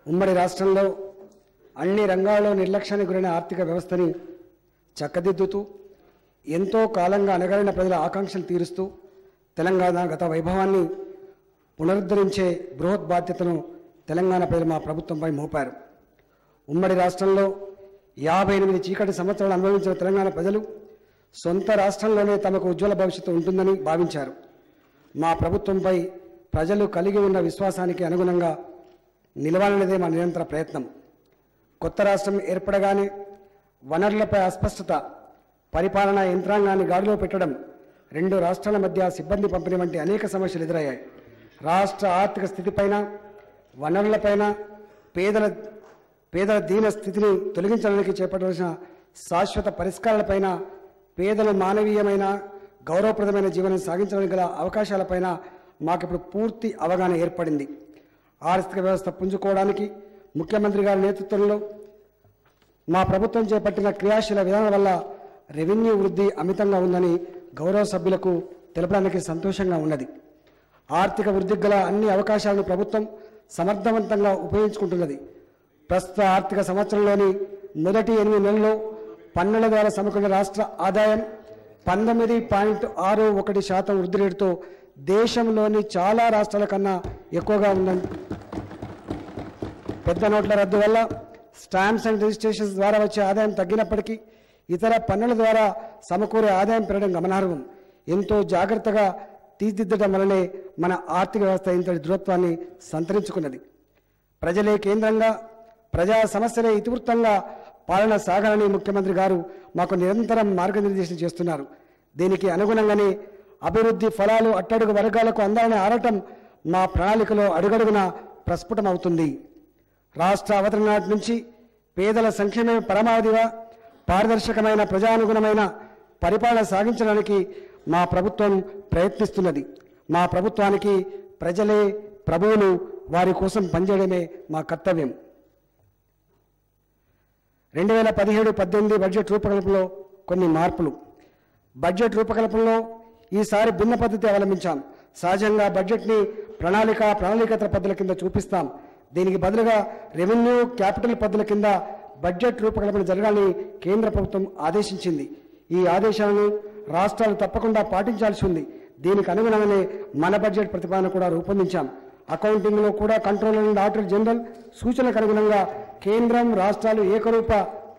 ఉమ్మడి రాష్ట్రంలో అన్ని రంగాల్లో నిర్లక్ష్యానికి గురైన ఆర్థిక వ్యవస్థని చక్కదిద్దుతూ ఎంతో కాలంగా అణగారిన ప్రజల ఆకాంక్షలు తీరుస్తూ తెలంగాణ గత వైభవాన్ని పునరుద్ధరించే బృహత్ బాధ్యతను తెలంగాణ ప్రజలు మా ప్రభుత్వంపై మోపారు ఉమ్మడి రాష్ట్రంలో యాభై ఎనిమిది చీకటి సంవత్సరాలు అనుభవించిన తెలంగాణ ప్రజలు సొంత రాష్ట్రంలోనే తమకు ఉజ్వల భవిష్యత్తు ఉంటుందని భావించారు మా ప్రభుత్వంపై ప్రజలు కలిగి ఉన్న విశ్వాసానికి అనుగుణంగా నిలవాలనేదే మా నిరంతర ప్రయత్నం కొత్త రాష్ట్రం ఏర్పడగానే వనరులపై అస్పష్టత పరిపాలనా యంత్రాంగాన్ని గాడిలో పెట్టడం రెండు రాష్ట్రాల మధ్య సిబ్బంది పంపిణీ వంటి అనేక సమస్యలు ఎదురయ్యాయి రాష్ట్ర ఆర్థిక స్థితిపైన వనరులపైన పేదల పేదల దీన స్థితిని తొలగించడానికి చేపట్టవలసిన శాశ్వత పరిష్కారాలపైన పేదల మానవీయమైన గౌరవప్రదమైన జీవనం సాగించడానికి గల అవకాశాలపైన మాకిప్పుడు పూర్తి అవగాహన ఏర్పడింది ఆర్థిక వ్యవస్థ పుంజుకోవడానికి ముఖ్యమంత్రి గారి నేతృత్వంలో మా ప్రభుత్వం చేపట్టిన క్రియాశీల విధానం వల్ల రెవెన్యూ వృద్ధి అమితంగా ఉందని గౌరవ సభ్యులకు తెలపడానికి సంతోషంగా ఉన్నది ఆర్థిక వృద్ధికి గల అన్ని అవకాశాలను ప్రభుత్వం సమర్థవంతంగా ఉపయోగించుకుంటున్నది ప్రస్తుత ఆర్థిక సంవత్సరంలోని మొదటి ఎనిమిది నెలల్లో పన్నుల ద్వారా సమకూరిన రాష్ట్ర ఆదాయం పంతొమ్మిది పాయింట్ ఆరు ఒకటి శాతం వృద్ధి రేటుతో దేశంలోని చాలా రాష్ట్రాల కన్నా ఎక్కువగా ఉందని పెద్ద నోట్ల రద్దు వల్ల స్టాంప్స్ అండ్ రిజిస్ట్రేషన్స్ ద్వారా వచ్చే ఆదాయం తగ్గినప్పటికీ ఇతర పన్నుల ద్వారా సమకూరే ఆదాయం పెరగడం గమనార్హం ఎంతో జాగ్రత్తగా తీర్చిదిద్దడం వల్లనే మన ఆర్థిక వ్యవస్థ ఇంతటి దృఢత్వాన్ని సంతరించుకున్నది ప్రజలే కేంద్రంగా ప్రజా సమస్యలే ఇతివృత్తంగా పాలన సాగాలని ముఖ్యమంత్రి గారు మాకు నిరంతరం మార్గనిర్దేశం చేస్తున్నారు దీనికి అనుగుణంగానే అభివృద్ధి ఫలాలు అట్టడుగు వర్గాలకు అందాలని ఆడటం మా ప్రణాళికలో అడుగడుగున ప్రస్ఫుటమవుతుంది రాష్ట్ర అవతరణ నాటి నుంచి పేదల సంక్షేమ పరమావధిగా పారదర్శకమైన ప్రజానుగుణమైన పరిపాలన సాగించడానికి మా ప్రభుత్వం ప్రయత్నిస్తున్నది మా ప్రభుత్వానికి ప్రజలే ప్రభువులు వారి కోసం పనిచేయడమే మా కర్తవ్యం రెండు వేల పదిహేడు పద్దెనిమిది బడ్జెట్ రూపకల్పనలో కొన్ని మార్పులు బడ్జెట్ రూపకల్పనలో ఈసారి భిన్న పద్ధతి అవలంబించాం సహజంగా బడ్జెట్ని ప్రణాళిక ప్రణాళికేతర పద్ధతుల కింద చూపిస్తాం దీనికి బదులుగా రెవెన్యూ క్యాపిటల్ పద్ధతుల కింద బడ్జెట్ రూపకల్పన జరగాలని కేంద్ర ప్రభుత్వం ఆదేశించింది ఈ ఆదేశాలను రాష్ట్రాలు తప్పకుండా పాటించాల్సి ఉంది దీనికి అనుగుణంగానే మన బడ్జెట్ ప్రతిపాదన కూడా రూపొందించాం అకౌంటింగ్లో కూడా కంట్రోలర్ అండ్ ఆడిటర్ జనరల్ సూచనలకు అనుగుణంగా కేంద్రం రాష్ట్రాలు ఏకరూప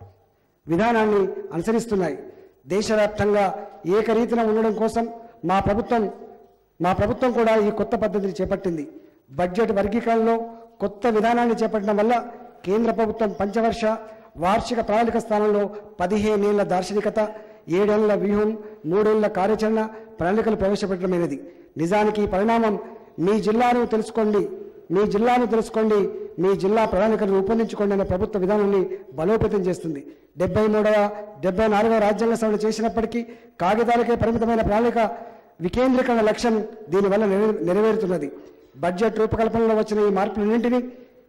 విధానాన్ని అనుసరిస్తున్నాయి దేశవ్యాప్తంగా ఏకరీతిన ఉండడం కోసం మా ప్రభుత్వం మా ప్రభుత్వం కూడా ఈ కొత్త పద్ధతిని చేపట్టింది బడ్జెట్ వర్గీకరణలో కొత్త విధానాన్ని చేపట్టడం వల్ల కేంద్ర ప్రభుత్వం పంచవర్ష వార్షిక ప్రణాళిక స్థానంలో పదిహేనేళ్ల దార్శనికత ఏడేళ్ల వ్యూహం మూడేళ్ల కార్యాచరణ ప్రణాళికలు ప్రవేశపెట్టడమైనది నిజానికి ఈ పరిణామం మీ జిల్లాను తెలుసుకోండి మీ జిల్లాను తెలుసుకోండి మీ జిల్లా ప్రణాళికను రూపొందించుకోండి అనే ప్రభుత్వ విధానాన్ని బలోపేతం చేస్తుంది డెబ్బై మూడవ డెబ్బై నాలుగవ రాజ్యాంగ సవరణ చేసినప్పటికీ కాగితాలకే పరిమితమైన ప్రణాళిక వికేంద్రీకరణ లక్ష్యం దీనివల్ల నెరవే- నెరవేరుతున్నది బడ్జెట్ రూపకల్పనలో వచ్చిన ఈ మార్పులన్నింటినీ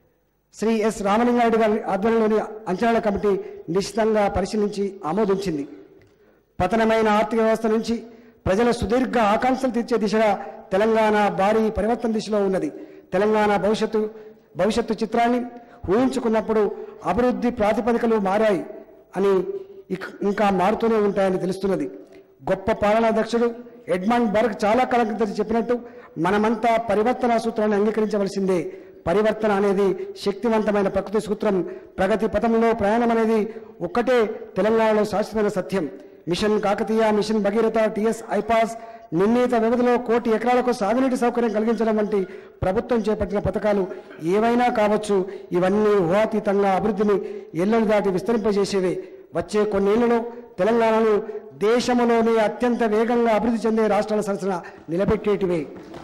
శ్రీ ఎస్ రామలింగారెడ్డి గారి ఆధ్వర్యంలోని అంచనాల కమిటీ నిశ్చితంగా పరిశీలించి ఆమోదించింది పతనమైన ఆర్థిక వ్యవస్థ నుంచి ప్రజల సుదీర్ఘ ఆకాంక్షలు తీర్చే దిశగా తెలంగాణ భారీ పరివర్తన దిశలో ఉన్నది తెలంగాణ భవిష్యత్తు భవిష్యత్తు చిత్రాన్ని ఊహించుకున్నప్పుడు అభివృద్ధి ప్రాతిపదికలు మారాయి అని ఇక- ఇంకా మారుతూనే ఉంటాయని తెలుస్తున్నది గొప్ప పాలనాధ్యక్షుడు ఎడ్మండ్ బర్గ్ చాలా కాలం క్రితం చెప్పినట్టు మనమంతా పరివర్తన సూత్రాన్ని అంగీకరించవలసిందే పరివర్తన అనేది శక్తివంతమైన ప్రకృతి సూత్రం ప్రగతి పథంలో ప్రయాణం అనేది ఒక్కటే తెలంగాణలో శాశ్వతమైన సత్యం mission Kakatiya mission Bhagiratha TS iPASS నిర్ణీత వ్యవధిలో కోటి ఎకరాలకు సాగునీటి సౌకర్యం కలిగించడం వంటి ప్రభుత్వం చేపట్టిన పథకాలు ఏవైనా కావచ్చు ఇవన్నీ ఊహాతీతంగా అభివృద్ధిని ఎల్లలు దాటి విస్తరింపజేసేవే వచ్చే కొన్నేళ్లలో తెలంగాణను దేశంలోనే అత్యంత వేగంగా అభివృద్ధి చెందే రాష్ట్రాల సరసన నిలబెట్టేటివే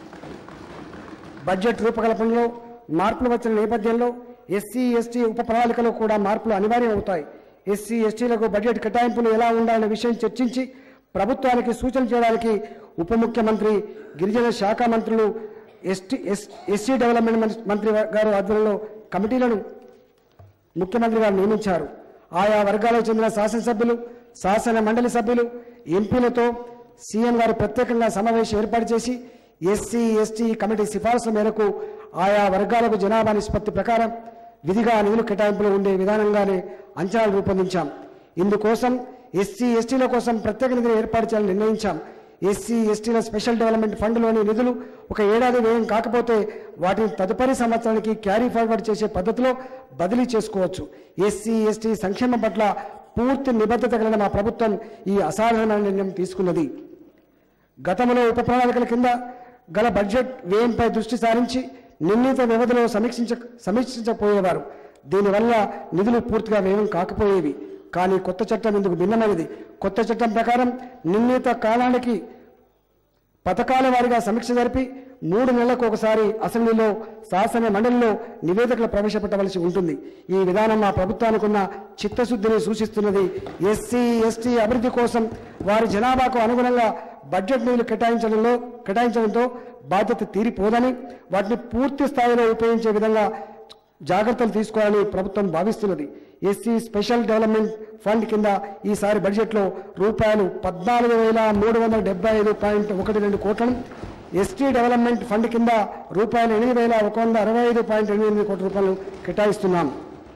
బడ్జెట్ రూపకల్పనలో మార్పులు వచ్చిన నేపథ్యంలో ఎస్సీ ఎస్టీ ఉప ప్రణాళికలో కూడా మార్పులు అనివార్యం అవుతాయి ఎస్సీ ఎస్టీలకు బడ్జెట్ కేటాయింపులు ఎలా ఉండాలనే విషయం చర్చించి ప్రభుత్వానికి సూచన చేయడానికి ఉప ముఖ్యమంత్రి గిరిజన శాఖ మంత్రులు ఎస్టీ ఎస్ ఎస్సీ డెవలప్మెంట్ మంత్రి- మంత్రి గారు ఆధ్వర్యంలో కమిటీలను ముఖ్యమంత్రి గారు నియమించారు ఆయా వర్గాలకు చెందిన శాసనసభ్యులు శాసన మండలి సభ్యులు ఎంపీలతో సీఎం గారు ప్రత్యేకంగా సమావేశం ఏర్పాటు చేసి ఎస్సీ ఎస్టీ కమిటీ సిఫార్సుల మేరకు ఆయా వర్గాలకు జనాభా నిష్పత్తి ప్రకారం విధిగా నిధులు కేటాయింపులు ఉండే విధానంగానే అంచనాలు రూపొందించాం ఇందుకోసం ఎస్సీ ఎస్టీల కోసం ప్రత్యేక నిధులు ఏర్పాటు చేయాలని నిర్ణయించాం ఎస్సీ ఎస్టీల స్పెషల్ డెవలప్మెంట్ ఫండ్లోని నిధులు ఒక ఏడాది వ్యయం కాకపోతే వాటిని తదుపరి సంవత్సరానికి క్యారీ ఫార్వర్డ్ చేసే పద్ధతిలో బదిలీ చేసుకోవచ్చు ఎస్సీ ఎస్టీ సంక్షేమం పట్ల పూర్తి నిబద్ధత కలిగిన మా ప్రభుత్వం ఈ అసాధారణ నిర్ణయం తీసుకున్నది గతంలో ఉప ప్రణాళికల కింద గల బడ్జెట్ వ్యయంపై దృష్టి సారించి నిర్ణీత వ్యవధిలో సమీక్షించ సమీక్షించకపోయేవారు దీనివల్ల నిధులు పూర్తిగా వ్యయం కాకపోయేవి కానీ కొత్త చట్టం ఇందుకు భిన్నమైనది కొత్త చట్టం ప్రకారం నిర్ణీత కాలానికి పథకాల వారీగా సమీక్ష జరిపి మూడు నెలలకు ఒకసారి అసెంబ్లీలో శాసన మండలిలో నివేదికలు ప్రవేశపెట్టవలసి ఉంటుంది ఈ విధానం మా ప్రభుత్వానికి ఉన్న చిత్తశుద్ధిని సూచిస్తున్నది ఎస్సీ ఎస్టీ అభివృద్ధి కోసం వారి జనాభాకు అనుగుణంగా బడ్జెట్ నిధులు కేటాయించడంలో కేటాయించడంతో బాధ్యత తీరిపోదని వాటిని పూర్తి స్థాయిలో ఉపయోగించే విధంగా జాగ్రత్తలు తీసుకోవాలని ప్రభుత్వం భావిస్తున్నది ఎస్సీ స్పెషల్ డెవలప్మెంట్ ఫండ్ కింద ఈసారి బడ్జెట్లో రూపాయలు పద్నాలుగు వేల మూడు వందల డెబ్బై ఐదు పాయింట్ ఒకటి రెండు కోట్లను ఎస్టీ డెవలప్మెంట్ ఫండ్ కింద రూపాయలు ఎనిమిది వేల ఒక వంద అరవై ఐదు పాయింట్ ఎనిమిది ఎనిమిది కోట్ల రూపాయలు కేటాయిస్తున్నాం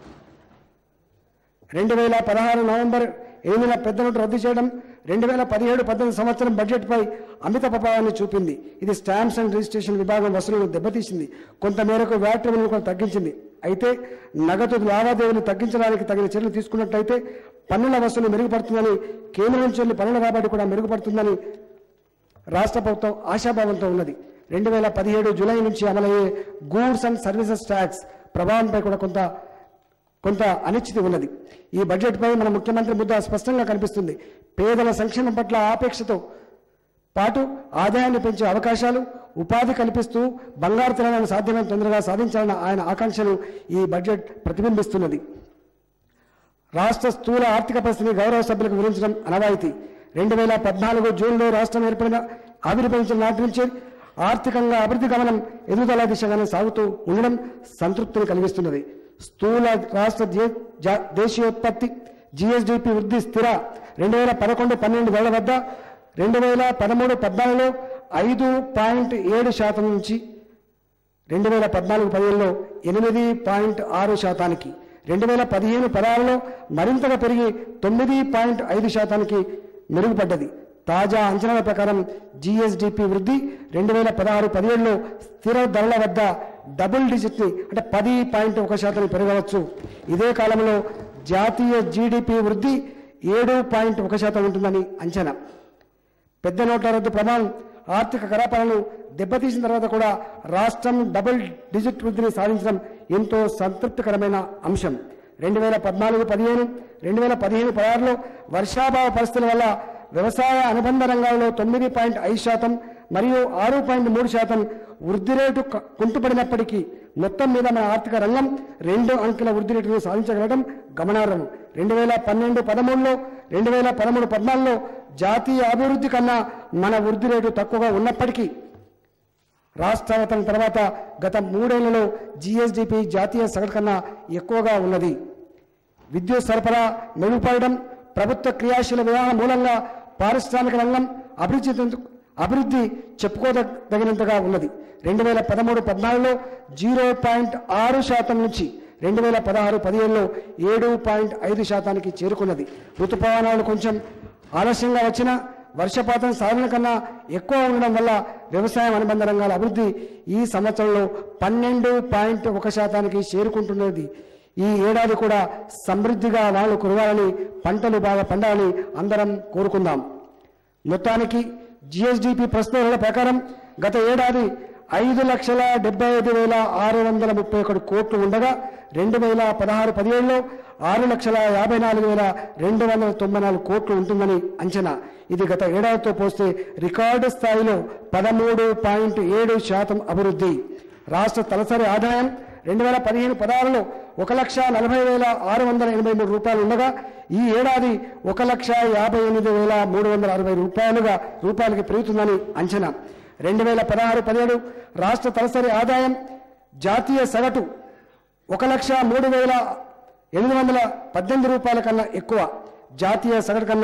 రెండు వేల పదహారు నవంబర్ ఎనిమిదిన పెద్ద నోటు రద్దు చేయడం రెండు వేల పదిహేడు పద్దెనిమిది సంవత్సరం బడ్జెట్పై అమిత ప్రభావాన్ని చూపింది ఇది స్టాంప్స్ అండ్ రిజిస్ట్రేషన్ విభాగం వసూలును దెబ్బతీసింది కొంతమేరకు వ్యాట్ రెవెన్యూ కూడా తగ్గించింది అయితే నగదు లావాదేవీలు తగ్గించడానికి తగిన చర్యలు తీసుకున్నట్లయితే పన్నుల వసూలు మెరుగుపడుతుందని కేంద్రం నుంచి వెళ్ళి పన్నుల రాబడి కూడా మెరుగుపడుతుందని రాష్ట్ర ప్రభుత్వం ఆశాభావంతో ఉన్నది రెండు వేల పదిహేడు జూలై నుంచి అమలయ్యే గూడ్స్ అండ్ సర్వీసెస్ ట్యాక్స్ ప్రభావంపై కూడా కొంత కొంత అనిశ్చితి ఉన్నది ఈ బడ్జెట్పై మన ముఖ్యమంత్రి ముద్ద స్పష్టంగా కనిపిస్తుంది పేదల సంక్షేమం పట్ల ఆపేక్షతో పాటు ఆదాయాన్ని పెంచే అవకాశాలు ఉపాధి కల్పిస్తూ బంగారు తెలంగాణ సాధ్యమైన తొందరగా సాధించాలన్న ఆయన ఆకాంక్షలు ఈ బడ్జెట్ ప్రతిబింబిస్తున్నది రాష్ట్ర స్థూల ఆర్థిక పరిస్థితిని గౌరవ సభ్యులకు వివరించడం అనవాయితీ రెండు వేల పద్నాలుగు జూన్లో రాష్ట్రం ఏర్పడిన ఆవిర్భవించిన నాటి నుంచి ఆర్థికంగా అభివృద్ధి గమనం ఎదుగుదల దిశగానే సాగుతూ ఉండడం సంతృప్తిని కలిగిస్తున్నది స్థూల రాష్ట్ర దే- జా- దేశీయోత్పత్తి జిఎస్డిపి వృద్ధి స్థిర రెండు వేల పదకొండు పన్నెండు వేల వద్ద రెండు వేల పదమూడు పద్నాలుగులో ఐదు పాయింట్ ఏడు శాతం నుంచి రెండు వేల పద్నాలుగు పదిహేనులో ఎనిమిది పాయింట్ ఆరు శాతానికి రెండు వేల పదిహేను పదహారులో మరింతగా పెరిగి తొమ్మిది పాయింట్ ఐదు శాతానికి మెరుగుపడ్డది తాజా అంచనాల ప్రకారం జిఎస్డిపి వృద్ధి రెండు వేల పదహారు పదిహేడులో స్థిర ధరల వద్ద డబుల్ డిజిట్ని అంటే పది పాయింట్ ఒక శాతం పెరగవచ్చు ఇదే కాలంలో జాతీయ జీడిపి వృద్ధి ఏడు పాయింట్ ఒక శాతం ఉంటుందని అంచనా పెద్ద నోట్ల రద్దు ప్రభావం ఆర్థిక కలాపాలను దెబ్బతీసిన తర్వాత కూడా రాష్ట్రం డబుల్ డిజిట్ వృద్ధిని సాధించడం ఎంతో సంతృప్తికరమైన అంశం రెండు వేల పద్నాలుగు పదిహేను రెండు వేల పదిహేను పదహారులో వర్షాభావ పరిస్థితుల వల్ల వ్యవసాయ అనుబంధ రంగాల్లో తొమ్మిది పాయింట్ ఐదు శాతం మరియు ఆరు పాయింట్ మూడు శాతం వృద్ధి రేటు క- కుంటుపడినప్పటికీ మొత్తం మీద మన ఆర్థిక రంగం రెండు అంకెల వృద్ధి రేటును సాధించగలగడం గమనార్హం రెండు వేల పన్నెండు పదమూడులో రెండు వేల పదమూడు పద్నాలుగులో జాతీయ అభివృద్ధి కన్నా మన వృద్ధి రేటు తక్కువగా ఉన్నప్పటికీ రాష్ట్రావతరణ తర్వాత గత మూడేళ్లలో జీఎస్డిపి జాతీయ సగటు కన్నా ఎక్కువగా ఉన్నది విద్యుత్ సరఫరా మెరుగుపడడం ప్రభుత్వ క్రియాశీల విధానం మూలంగా పారిశ్రామిక రంగం అభివృద్ధి చెందేందుకు- అభివృద్ధి చెప్పుకోదగినంతగా ఉన్నది రెండు వేల పదమూడు పద్నాలుగులో జీరో పాయింట్ ఆరు శాతం నుంచి రెండు వేల పదహారు పదిహేనులో ఏడు పాయింట్ ఐదు శాతానికి చేరుకున్నది ఋతుపవనాలు కొంచెం ఆలస్యంగా వచ్చిన వర్షపాతం సాధన కన్నా ఎక్కువ ఉండడం వల్ల వ్యవసాయం అనుబంధ రంగాల అభివృద్ధి ఈ సంవత్సరంలో పన్నెండు పాయింట్ ఒక శాతానికి చేరుకుంటున్నది ఈ ఏడాది కూడా సమృద్ధిగా వాళ్ళు కురవాలని పంటలు బాగా పండాలని అందరం కోరుకుందాం మొత్తానికి జిఎస్డిపి ప్రస్తుత ధరల ప్రకారం గత ఏడాది ఐదు లక్షల డెబ్బై ఐదు వేల ఆరు వందల ముప్పై ఒకటి కోట్లు ఉండగా రెండు వేల పదహారు పదిహేడులో ఆరు లక్షల యాభై నాలుగు వేల రెండు వందల తొంభై నాలుగు కోట్లు ఉంటుందని అంచనా ఇది గత ఏడాదితో పోస్తే రికార్డు స్థాయిలో పదమూడు పాయింట్ ఏడు శాతం అభివృద్ధి రాష్ట్ర తలసరి ఆదాయం రెండు వేల పదిహేను పదహారులో ఒక లక్ష నలభై వేల ఆరు వందల ఎనభై మూడు రూపాయలు ఉండగా ఈ ఏడాది ఒక లక్ష యాభై ఎనిమిది వేల మూడు వందల అరవై రూపాయలుగా రూపాయలకి పెరుగుతుందని అంచనా రెండు వేల పదహారు పదిహేడు రాష్ట్ర తలసరి ఆదాయం జాతీయ సగటు ఒక లక్ష మూడు వేల ఎనిమిది వందల పద్దెనిమిది రూపాయల కన్నా ఎక్కువ జాతీయ సగటు కన్నా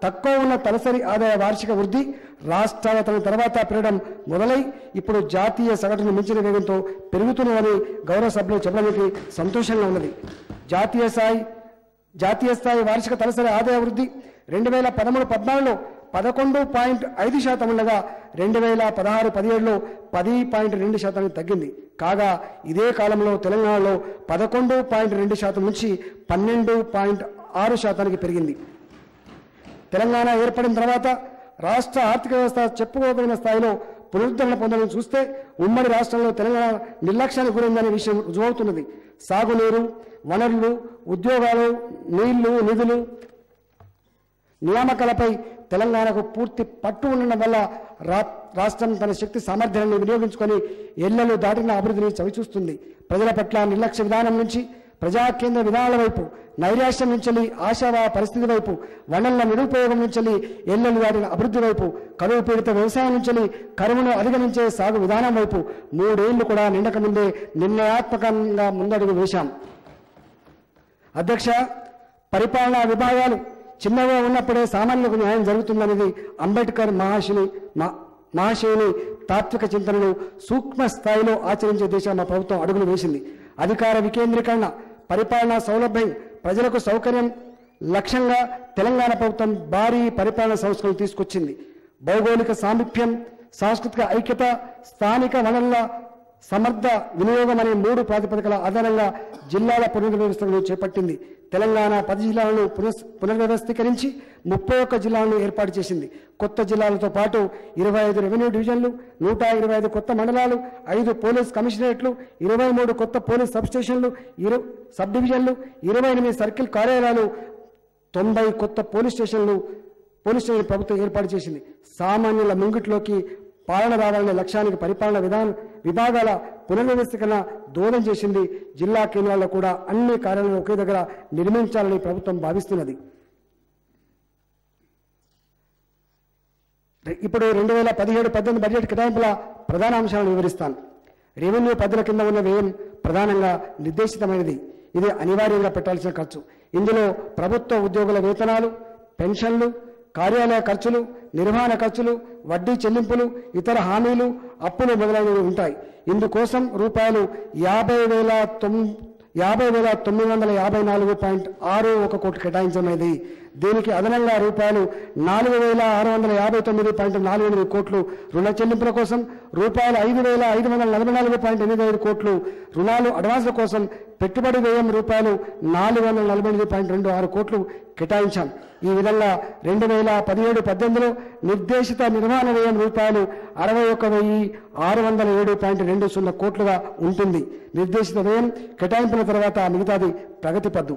తక్కువ ఉన్న తలసరి ఆదాయ వార్షిక వృద్ధి రాష్ట్రాల తన తర్వాత పెరగడం మొదలై ఇప్పుడు జాతీయ సగటును మించిన వేగంతో పెరుగుతున్నదని గౌరవ సభ్యులు చెప్పడానికి సంతోషంగా ఉన్నది జాతీయ స్థాయి జాతీయ స్థాయి వార్షిక తలసరి ఆదాయ వృద్ధి రెండు వేల పదమూడు పద్నాలుగులో పదకొండు పాయింట్ ఐదు శాతం ఉండగా రెండు వేల పదహారు పదిహేడులో పది పాయింట్ రెండు శాతానికి తగ్గింది కాగా ఇదే కాలంలో తెలంగాణలో పదకొండు పాయింట్ రెండు శాతం నుంచి పన్నెండు పాయింట్ ఆరు శాతానికి పెరిగింది తెలంగాణ ఏర్పడిన తర్వాత రాష్ట్ర ఆర్థిక వ్యవస్థ చెప్పుకోదగిన స్థాయిలో పునరుద్ధరణ పొందడం చూస్తే ఉమ్మడి రాష్ట్రంలో తెలంగాణ నిర్లక్ష్యానికి గురైందనే విషయం రుజువవుతున్నది సాగునీరు వనరులు ఉద్యోగాలు నీళ్లు నిధులు నియామకాలపై తెలంగాణకు పూర్తి పట్టు ఉండడం వల్ల రా రాష్ట్రం తన శక్తి సామర్థ్యాన్ని వినియోగించుకొని ఎల్లలు దాటిన అభివృద్ధిని చవిచూస్తుంది ప్రజల పట్ల నిర్లక్ష్య విధానం నుంచి ప్రజా కేంద్ర విధానాల వైపు నైరాశ్యం నుంచి ఆశావా పరిస్థితి వైపు వనరుల నిరుపయోగం నుంచి ఎల్లలు దాటిన అభివృద్ధి వైపు కరువు పీడిత వ్యవసాయం నుంచి కరువును అధిగమించే సాగు విధానం వైపు మూడేళ్లు కూడా నిండక ముందే నిర్ణయాత్మకంగా ముందడుగు వేశాం అధ్యక్ష పరిపాలనా విభాగాలు చిన్నగా ఉన్నప్పుడే సామాన్యులకు న్యాయం జరుగుతుందనేది అంబేద్కర్ మహాశిని మా- మహాశయుని తాత్విక చింతనను సూక్ష్మ స్థాయిలో ఆచరించే దిశ మా ప్రభుత్వం అడుగులు వేసింది అధికార వికేంద్రీకరణ పరిపాలనా సౌలభ్యం ప్రజలకు సౌకర్యం లక్ష్యంగా తెలంగాణ ప్రభుత్వం భారీ పరిపాలన సంస్కరణలు తీసుకొచ్చింది భౌగోళిక సామీప్యం సాంస్కృతిక ఐక్యత స్థానిక వనరుల సమర్థ వినియోగం అనే మూడు ప్రాతిపదికల ఆధారంగా జిల్లాల పునర్వ్యవస్థను చేపట్టింది తెలంగాణ పది జిల్లాలను పునః పునర్వ్యవస్థీకరించి ముప్పై ఒక్క జిల్లాలను ఏర్పాటు చేసింది కొత్త జిల్లాలతో పాటు ఇరవై ఐదు రెవెన్యూ డివిజన్లు నూట ఇరవై ఐదు కొత్త మండలాలు ఐదు పోలీస్ కమిషనరేట్లు ఇరవై మూడు కొత్త పోలీస్ సబ్ స్టేషన్లు ఇరు సబ్ డివిజన్లు ఇరవై ఎనిమిది సర్కిల్ కార్యాలయాలు తొంభై కొత్త పోలీస్ స్టేషన్లు పోలీస్ స్టేషన్ ప్రభుత్వం ఏర్పాటు చేసింది సామాన్యుల ముంగిట్లోకి పాలన రావాలనే లక్ష్యానికి పరిపాలన విధాన విభాగాల పునర్వ్యవస్థీకరణ దోహదం చేసింది జిల్లా కేంద్రాల్లో కూడా అన్ని కార్యాలయాలు ఒకే దగ్గర నిర్మించాలని ప్రభుత్వం భావిస్తున్నది ఇప్పుడు రెండు వేల పదిహేడు పద్దెనిమిది బడ్జెట్ కేటాయింపుల ప్రధాన అంశాలను వివరిస్తాను రెవెన్యూ పద్ధతుల కింద ఉన్న వ్యయం ప్రధానంగా నిర్దేశితమైనది ఇది అనివార్యంగా పెట్టాల్సిన ఖర్చు ఇందులో ప్రభుత్వ ఉద్యోగుల వేతనాలు పెన్షన్లు కార్యాలయ ఖర్చులు నిర్వహణ ఖర్చులు వడ్డీ చెల్లింపులు ఇతర హామీలు అప్పులు మొదలైనవి ఉంటాయి ఇందుకోసం రూపాయలు యాభై వేల తొమ్ యాభై వేల తొమ్మిది వందల యాభై నాలుగు పాయింట్ ఆరు ఒక కోటి కేటాయించమైనది దీనికి అదనంగా రూపాయలు నాలుగు వేల ఆరు వందల యాభై తొమ్మిది పాయింట్ నాలుగు ఎనిమిది కోట్లు రుణ చెల్లింపుల కోసం రూపాయలు ఐదు వేల ఐదు వందల నలభై నాలుగు పాయింట్ ఎనిమిది ఐదు కోట్లు రుణాలు అడ్వాన్స్ల కోసం పెట్టుబడి వ్యయం రూపాయలు నాలుగు వందల నలభై ఎనిమిది పాయింట్ రెండు ఆరు కోట్లు కేటాయించాం ఈ విధంగా రెండు వేల పదిహేడు పద్దెనిమిదిలో నిర్దేశిత నిర్వహణ వ్యయం రూపాయలు అరవై ఒక్క వెయ్యి ఆరు వందల ఏడు పాయింట్ రెండు సున్నా కోట్లుగా ఉంటుంది నిర్దేశిత వ్యయం కేటాయింపుల తర్వాత మిగతాది ప్రగతి పద్దు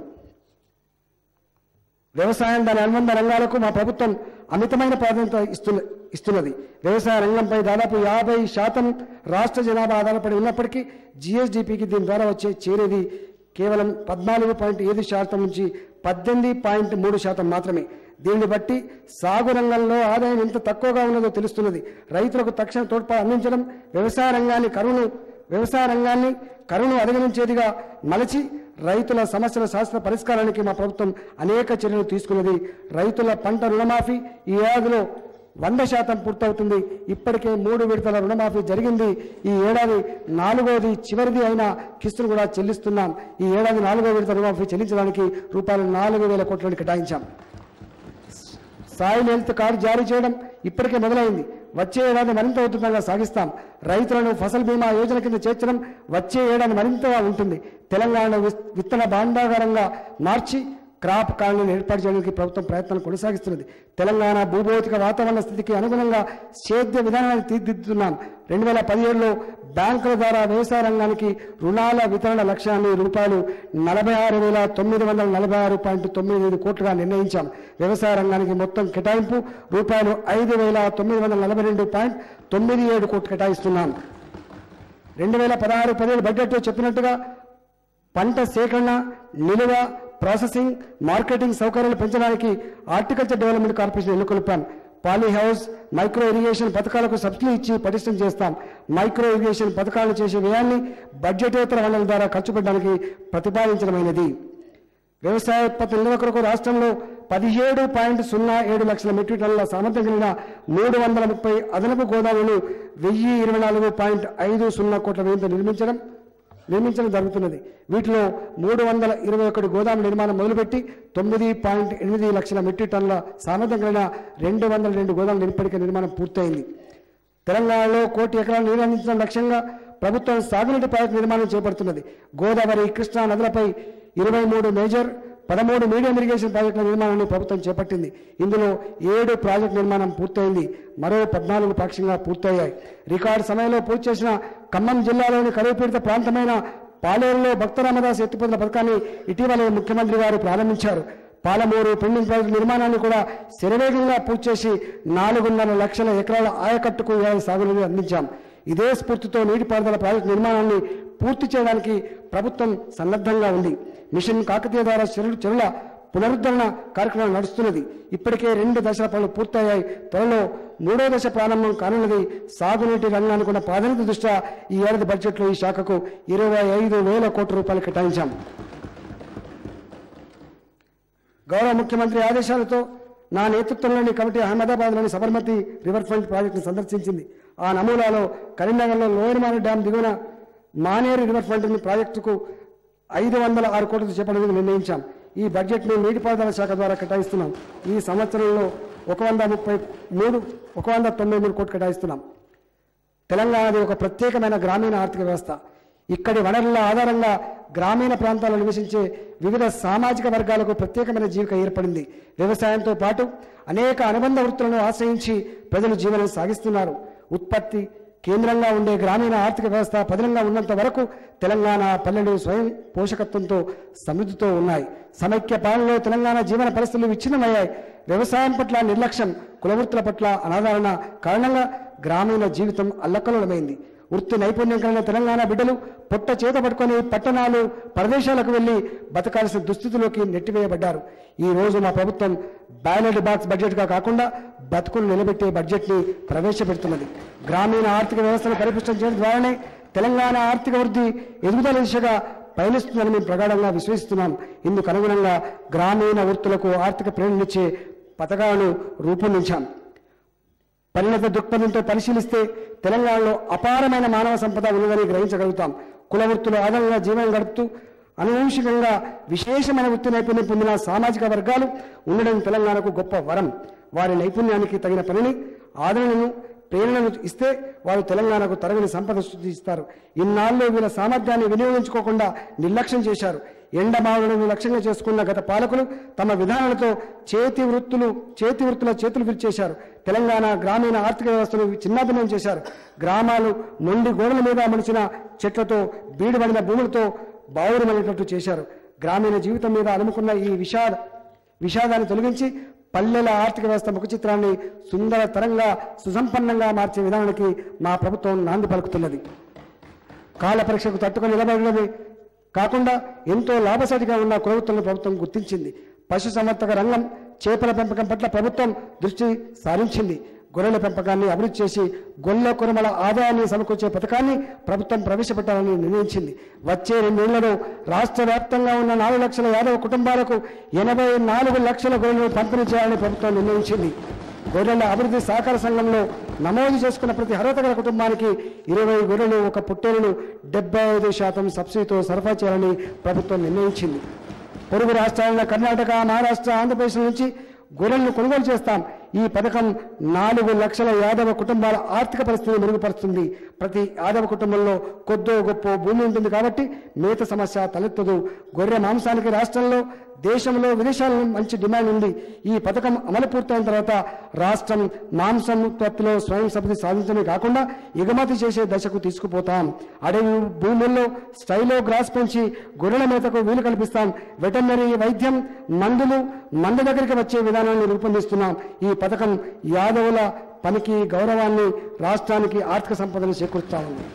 వ్యవసాయం దాని అనుబంధ రంగాలకు మా ప్రభుత్వం అమితమైన ప్రాధాన్యత ఇస్తున్న ఇస్తున్నది వ్యవసాయ రంగంపై దాదాపు యాభై శాతం రాష్ట్ర జనాభా ఆధారపడి ఉన్నప్పటికీ జిఎస్డిపికి దీని ద్వారా వచ్చే చేరేది కేవలం పద్నాలుగు పాయింట్ ఐదు శాతం నుంచి పద్దెనిమిది పాయింట్ మూడు శాతం మాత్రమే దీన్ని బట్టి సాగు రంగంలో ఆదాయం ఎంత తక్కువగా ఉన్నదో తెలుస్తున్నది రైతులకు తక్షణ తోడ్పాటు అందించడం వ్యవసాయ రంగాన్ని కరువును వ్యవసాయ రంగాన్ని కరువును అధిగమించేదిగా మలచి రైతుల సమస్యల శాస్త్ర పరిష్కారానికి మా ప్రభుత్వం అనేక చర్యలు తీసుకున్నది రైతుల పంట రుణమాఫీ ఈ ఏడాదిలో వంద శాతం పూర్తవుతుంది ఇప్పటికే మూడు విడతల రుణమాఫీ జరిగింది ఈ ఏడాది నాలుగోది చివరిది అయిన కిస్తులు కూడా చెల్లిస్తున్నాం ఈ ఏడాది నాలుగో విడత రుణమాఫీ చెల్లించడానికి రూపాయలు నాలుగు వేల కోట్లను కేటాయించాం సాయిల్ హెల్త్ కార్డు జారీ చేయడం ఇప్పటికే మొదలైంది వచ్చే ఏడాది మరింత ఉధృతంగా సాగిస్తాం రైతులను ఫసల్ బీమా యోజన కింద చేర్చడం వచ్చే ఏడాది మరింతగా ఉంటుంది తెలంగాణ విత్తన భాండాగారంగా మార్చి క్రాప్ కాలనీని ఏర్పాటు చేయడానికి ప్రభుత్వం ప్రయత్నాలు కొనసాగిస్తున్నది తెలంగాణ భూభౌతిక వాతావరణ స్థితికి అనుగుణంగా సేద్య విధానాన్ని తీర్చిదిద్దుతున్నాం రెండు వేల పదిహేడులో బ్యాంకుల ద్వారా వ్యవసాయ రంగానికి రుణాల వితరణ లక్ష్యాన్ని రూపాయలు నలభై ఆరు వేల తొమ్మిది వందల నలభై ఆరు పాయింట్ తొమ్మిది ఐదు కోట్లుగా నిర్ణయించాం వ్యవసాయ రంగానికి మొత్తం కేటాయింపు రూపాయలు ఐదు వేల తొమ్మిది వందల నలభై రెండు పాయింట్ తొమ్మిది ఏడు కోట్లు కేటాయిస్తున్నాం రెండు వేల పదహారు పదిహేడు బడ్జెట్లో చెప్పినట్టుగా పంట సేకరణ నిలువ ప్రాసెసింగ్ మార్కెటింగ్ సౌకర్యాలు పెంచడానికి హార్టికల్చర్ డెవలప్మెంట్ కార్పొరేషన్ ఎన్నుకొల్పాం పాలీ హౌస్ మైక్రో ఇరిగేషన్ పథకాలకు సబ్సిడీ ఇచ్చి పటిష్టం చేస్తాం మైక్రో ఇరిగేషన్ పథకాలు చేసే వ్యయాన్ని బడ్జెటేతర వనరుల ద్వారా ఖర్చు పెట్టడానికి ప్రతిపాదించడమైనది వ్యవసాయ ఉత్పత్తి నిల్వ కొరకు రాష్ట్రంలో పదిహేడు పాయింట్ సున్నా ఏడు లక్షల మెట్రిక్ టన్నుల సామర్థ్యం కలిగిన మూడు వందల ముప్పై అదనపు గోదాములను వెయ్యి ఇరవై నాలుగు పాయింట్ ఐదు సున్నా కోట్ల వ్యయంతో నిర్మించడం నిర్మించడం జరుగుతున్నది వీటిలో మూడు వందల ఇరవై ఒకటి గోదాము నిర్మాణం మొదలుపెట్టి తొమ్మిది పాయింట్ ఎనిమిది లక్షల మెట్రిక్ టన్నుల సామర్థ్యం కలిగిన రెండు వందల రెండు గోదాముల ఇప్పటికే నిర్మాణం పూర్తయింది తెలంగాణలో కోటి ఎకరాలు నీరు అందించడం లక్ష్యంగా ప్రభుత్వం సాగునీటి ప్రాజెక్టు నిర్మాణం చేపడుతున్నది గోదావరి కృష్ణా నదులపై ఇరవై మూడు మేజర్ పదమూడు మీడియం ఇరిగేషన్ ప్రాజెక్టుల నిర్మాణాన్ని ప్రభుత్వం చేపట్టింది ఇందులో ఏడు ప్రాజెక్టు నిర్మాణం పూర్తయింది మరో పద్నాలుగు పాక్షికంగా పూర్తయ్యాయి రికార్డు సమయంలో పూర్తి చేసిన ఖమ్మం జిల్లాలోని కరువు పీడిత ప్రాంతమైన పాలేరులో భక్త రామదాస్ ఎత్తిపోతున్న పథకాన్ని ఇటీవలే ముఖ్యమంత్రి గారు ప్రారంభించారు పాలమూరు పెండింగ్ ప్రాజెక్టు నిర్మాణాన్ని కూడా శరవేగంగా పూర్తి చేసి నాలుగున్నర లక్షల ఎకరాల ఆయకట్టుకు ఏడాది సాగునీరు అందించాం ఇదే స్ఫూర్తితో నీటిపారుదల ప్రాజెక్టు నిర్మాణాన్ని పూర్తి చేయడానికి ప్రభుత్వం సన్నద్ధంగా ఉంది మిషన్ కాకతీయ ద్వారా చెరువు చెరువుల పునరుద్ధరణ కార్యక్రమం నడుస్తున్నది ఇప్పటికే రెండు దశల పనులు పూర్తయ్యాయి త్వరలో మూడో దశ ప్రారంభం కానున్నది సాగునీటి రంగానికి ఉన్న ప్రాధాన్యత దృష్ట్యా ఈ ఏడాది బడ్జెట్లో ఈ శాఖకు ఇరవై ఐదు వేల కోట్ల రూపాయలు కేటాయించాం గౌరవ ముఖ్యమంత్రి ఆదేశాలతో నా నేతృత్వంలోని కమిటీ అహ్మదాబాద్లోని సబర్మతి రివర్ ఫ్రంట్ ప్రాజెక్టును సందర్శించింది ఆ నమూనాలో కరీంనగర్లో లోయర్మాన డ్యాం దిగువన మానేరు రివర్ ఫ్రంట్ ప్రాజెక్టుకు ఐదు వందల ఆరు కోట్లతో చేపట్టడానికి నిర్ణయించాం ఈ బడ్జెట్ను నీటిపారుదల శాఖ ద్వారా కేటాయిస్తున్నాం ఈ సంవత్సరంలో ఒక వంద ముప్పై మూడు ఒక వంద తొంభై మూడు కోట్లు కేటాయిస్తున్నాం తెలంగాణది ఒక ప్రత్యేకమైన గ్రామీణ ఆర్థిక వ్యవస్థ ఇక్కడి వనరుల ఆధారంగా గ్రామీణ ప్రాంతాల్లో నివసించే వివిధ సామాజిక వర్గాలకు ప్రత్యేకమైన జీవిక ఏర్పడింది వ్యవసాయంతో పాటు అనేక అనుబంధ వృత్తులను ఆశ్రయించి ప్రజలు జీవనం సాగిస్తున్నారు ఉత్పత్తి కేంద్రంగా ఉండే గ్రామీణ ఆర్థిక వ్యవస్థ పదిలంగా ఉన్నంత వరకు తెలంగాణ పల్లెలు స్వయం పోషకత్వంతో సమృద్ధితో ఉన్నాయి సమైక్య పాలనలో తెలంగాణ జీవన పరిస్థితులు విచ్ఛిన్నమయ్యాయి వ్యవసాయం పట్ల నిర్లక్ష్యం కులవృత్తుల పట్ల అనాదరణ కారణంగా గ్రామీణ జీవితం అల్లకల్లోలమైంది వృత్తి నైపుణ్యం కలిగిన తెలంగాణ బిడ్డలు పొట్ట చేత పట్టుకొని పట్టణాలు ప్రదేశాలకు వెళ్లి బతకాల్సిన దుస్థితిలోకి నెట్టివేయబడ్డారు ఈ రోజు మా ప్రభుత్వం బ్యాలెట్ బాక్స్ బడ్జెట్గా కాకుండా బతుకులు నిలబెట్టే బడ్జెట్ని ప్రవేశపెడుతున్నది గ్రామీణ ఆర్థిక వ్యవస్థను పరిపుష్టం చేయడం ద్వారానే తెలంగాణ ఆర్థిక వృద్ధి ఎదుగుదల దిశగా పయనిస్తుందని మేము ప్రగాఢంగా విశ్వసిస్తున్నాం ఇందుకు అనుగుణంగా గ్రామీణ వృత్తులకు ఆర్థిక ప్రేరణనిచ్చే పథకాలను రూపొందించాం పరిణత దృక్పథంతో పరిశీలిస్తే తెలంగాణలో అపారమైన మానవ సంపద ఉన్నదని గ్రహించగలుగుతాం కుల వృత్తులు ఆధారంగా జీవనం గడుపుతూ అనువంశికంగా విశేషమైన వృత్తి నైపుణ్యం పొందిన సామాజిక వర్గాలు ఉండడం తెలంగాణకు గొప్ప వరం వారి నైపుణ్యానికి తగిన పనిని ఆదరణను ప్రేరణను ఇస్తే వారు తెలంగాణకు తరగని సంపద సృష్టిస్తారు ఇన్నాళ్ళు వీళ్ళ సామర్థ్యాన్ని వినియోగించుకోకుండా నిర్లక్ష్యం చేశారు ఎండమావులను లక్ష్యంగా చేసుకున్న గత పాలకులు తమ విధానాలతో చేతి వృత్తులు చేతి వృత్తుల చేతులు విరిచేశారు తెలంగాణ గ్రామీణ ఆర్థిక వ్యవస్థను చిన్నాభిన్నం చేశారు గ్రామాలు మొండి గోడల మీద మడిచిన చెట్లతో బీడుబడిన భూములతో బావురమనేటట్టు చేశారు గ్రామీణ జీవితం మీద అలుముకున్న ఈ విషాద విషాదాన్ని తొలగించి పల్లెల ఆర్థిక వ్యవస్థ ముఖ చిత్రాన్ని సుందరతరంగా సుసంపన్నంగా మార్చే విధానానికి మా ప్రభుత్వం నాంది పలుకుతున్నది కాల పరీక్షకు తట్టుకొని నిలబడడమే కాకుండా ఎంతో లాభసాటిగా ఉన్న కులవృత్తులను ప్రభుత్వం గుర్తించింది పశు సంవర్ధక రంగం చేపల పెంపకం పట్ల ప్రభుత్వం దృష్టి సారించింది గొర్రెల పెంపకాన్ని అభివృద్ధి చేసి గొల్ల కురమల ఆదాయాన్ని సమకూర్చే పథకాన్ని ప్రభుత్వం ప్రవేశపెట్టాలని నిర్ణయించింది వచ్చే రెండేళ్లలో రాష్ట్ర వ్యాప్తంగా ఉన్న నాలుగు లక్షల యాదవ కుటుంబాలకు ఎనభై నాలుగు లక్షల గొర్రెలను పంపిణీ చేయాలని ప్రభుత్వం నిర్ణయించింది గొర్రెల అభివృద్ధి సహకార సంఘంలో నమోదు చేసుకున్న ప్రతి అర్హత గల కుటుంబానికి ఇరవై గొర్రెలు ఒక పుట్టేలను డెబ్బై ఐదు శాతం సబ్సిడీతో సరఫరా చేయాలని ప్రభుత్వం నిర్ణయించింది పొరుగు రాష్ట్రాలైన కర్ణాటక మహారాష్ట్ర ఆంధ్రప్రదేశ్ నుంచి గొర్రెలను కొనుగోలు చేస్తాం ఈ పథకం నాలుగు లక్షల యాదవ కుటుంబాల ఆర్థిక పరిస్థితిని మెరుగుపరుస్తుంది ప్రతి యాదవ కుటుంబంలో కొద్దో గొప్ప భూమి ఉంటుంది కాబట్టి మేత సమస్య తలెత్తదు గొర్రె మాంసానికి రాష్ట్రంలో దేశంలో విదేశాల్లో మంచి డిమాండ్ ఉంది ఈ పథకం అమలు పూర్తయిన తర్వాత రాష్ట్రం మాంసం ఉత్పత్తిలో స్వయం సమృద్ధి సాధించడమే కాకుండా ఎగుమతి చేసే దశకు తీసుకుపోతాం అడవి భూముల్లో స్టైలో గ్రాస్ పెంచి గొర్రెల మేతకు వీలు కల్పిస్తాం వెటర్నరీ వైద్యం మందులు మంద దగ్గరికి వచ్చే విధానాన్ని రూపొందిస్తున్నాం ఈ పథకం యాదవుల పనికి గౌరవాన్ని రాష్ట్రానికి ఆర్థిక సంపదను చేకూరుస్తామని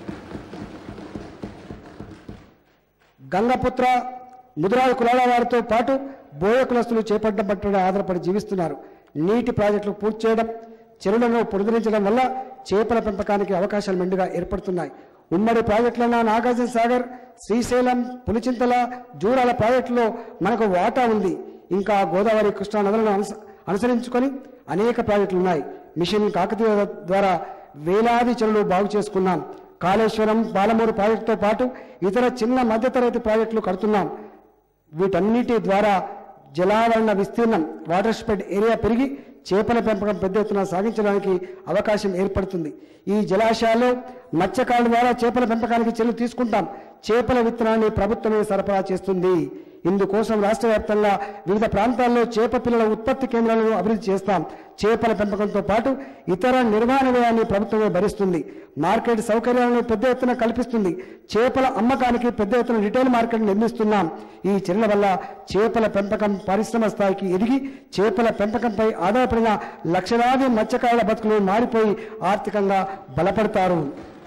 గంగపుత్ర ముదిరాజు కులాల వారితో పాటు బోయ కులస్తులు చేపట్ట పట్టడం ఆధారపడి జీవిస్తున్నారు నీటి ప్రాజెక్టులు పూర్తి చేయడం చెరువులను పునరుద్ధరించడం వల్ల చేపల పెంపకానికి అవకాశాలు మెండుగా ఏర్పడుతున్నాయి ఉమ్మడి ప్రాజెక్టులైన నాగార్జున సాగర్ శ్రీశైలం పులిచింతల జూరాల ప్రాజెక్టులో మనకు వాటా ఉంది ఇంకా గోదావరి కృష్ణా నదులను అనుస అనుసరించుకొని అనేక ప్రాజెక్టులు ఉన్నాయి మిషన్ కాకతీయ ద్వారా వేలాది చెరువులు బాగు చేసుకున్నాం కాళేశ్వరం పాలమూరు ప్రాజెక్టుతో పాటు ఇతర చిన్న మధ్యతరగతి ప్రాజెక్టులు కడుతున్నాం వీటన్నిటి ద్వారా జలావరణ విస్తీర్ణం వాటర్ స్ప్రెడ్ ఏరియా పెరిగి చేపల పెంపకం పెద్ద ఎత్తున సాగించడానికి అవకాశం ఏర్పడుతుంది ఈ జలాశయాల్లో మత్స్యకారుల ద్వారా చేపల పెంపకానికి చర్యలు తీసుకుంటాం చేపల విత్తనాన్ని ప్రభుత్వమే సరఫరా చేస్తుంది ఇందుకోసం రాష్ట్ర వ్యాప్తంగా వివిధ ప్రాంతాల్లో చేప పిల్లల ఉత్పత్తి కేంద్రాలను అభివృద్ధి చేస్తాం చేపల పెంపకంతో పాటు ఇతర నిర్వహణ వ్యయాన్ని ప్రభుత్వమే భరిస్తుంది మార్కెట్ సౌకర్యాలను పెద్ద ఎత్తున కల్పిస్తుంది చేపల అమ్మకానికి పెద్ద ఎత్తున రిటైల్ మార్కెట్ నిర్మిస్తున్నాం ఈ చర్యల వల్ల చేపల పెంపకం పరిశ్రమ స్థాయికి ఎదిగి చేపల పెంపకంపై ఆధారపడిన లక్షలాది మత్స్యకారుల బతుకులు మారిపోయి ఆర్థికంగా బలపడతారు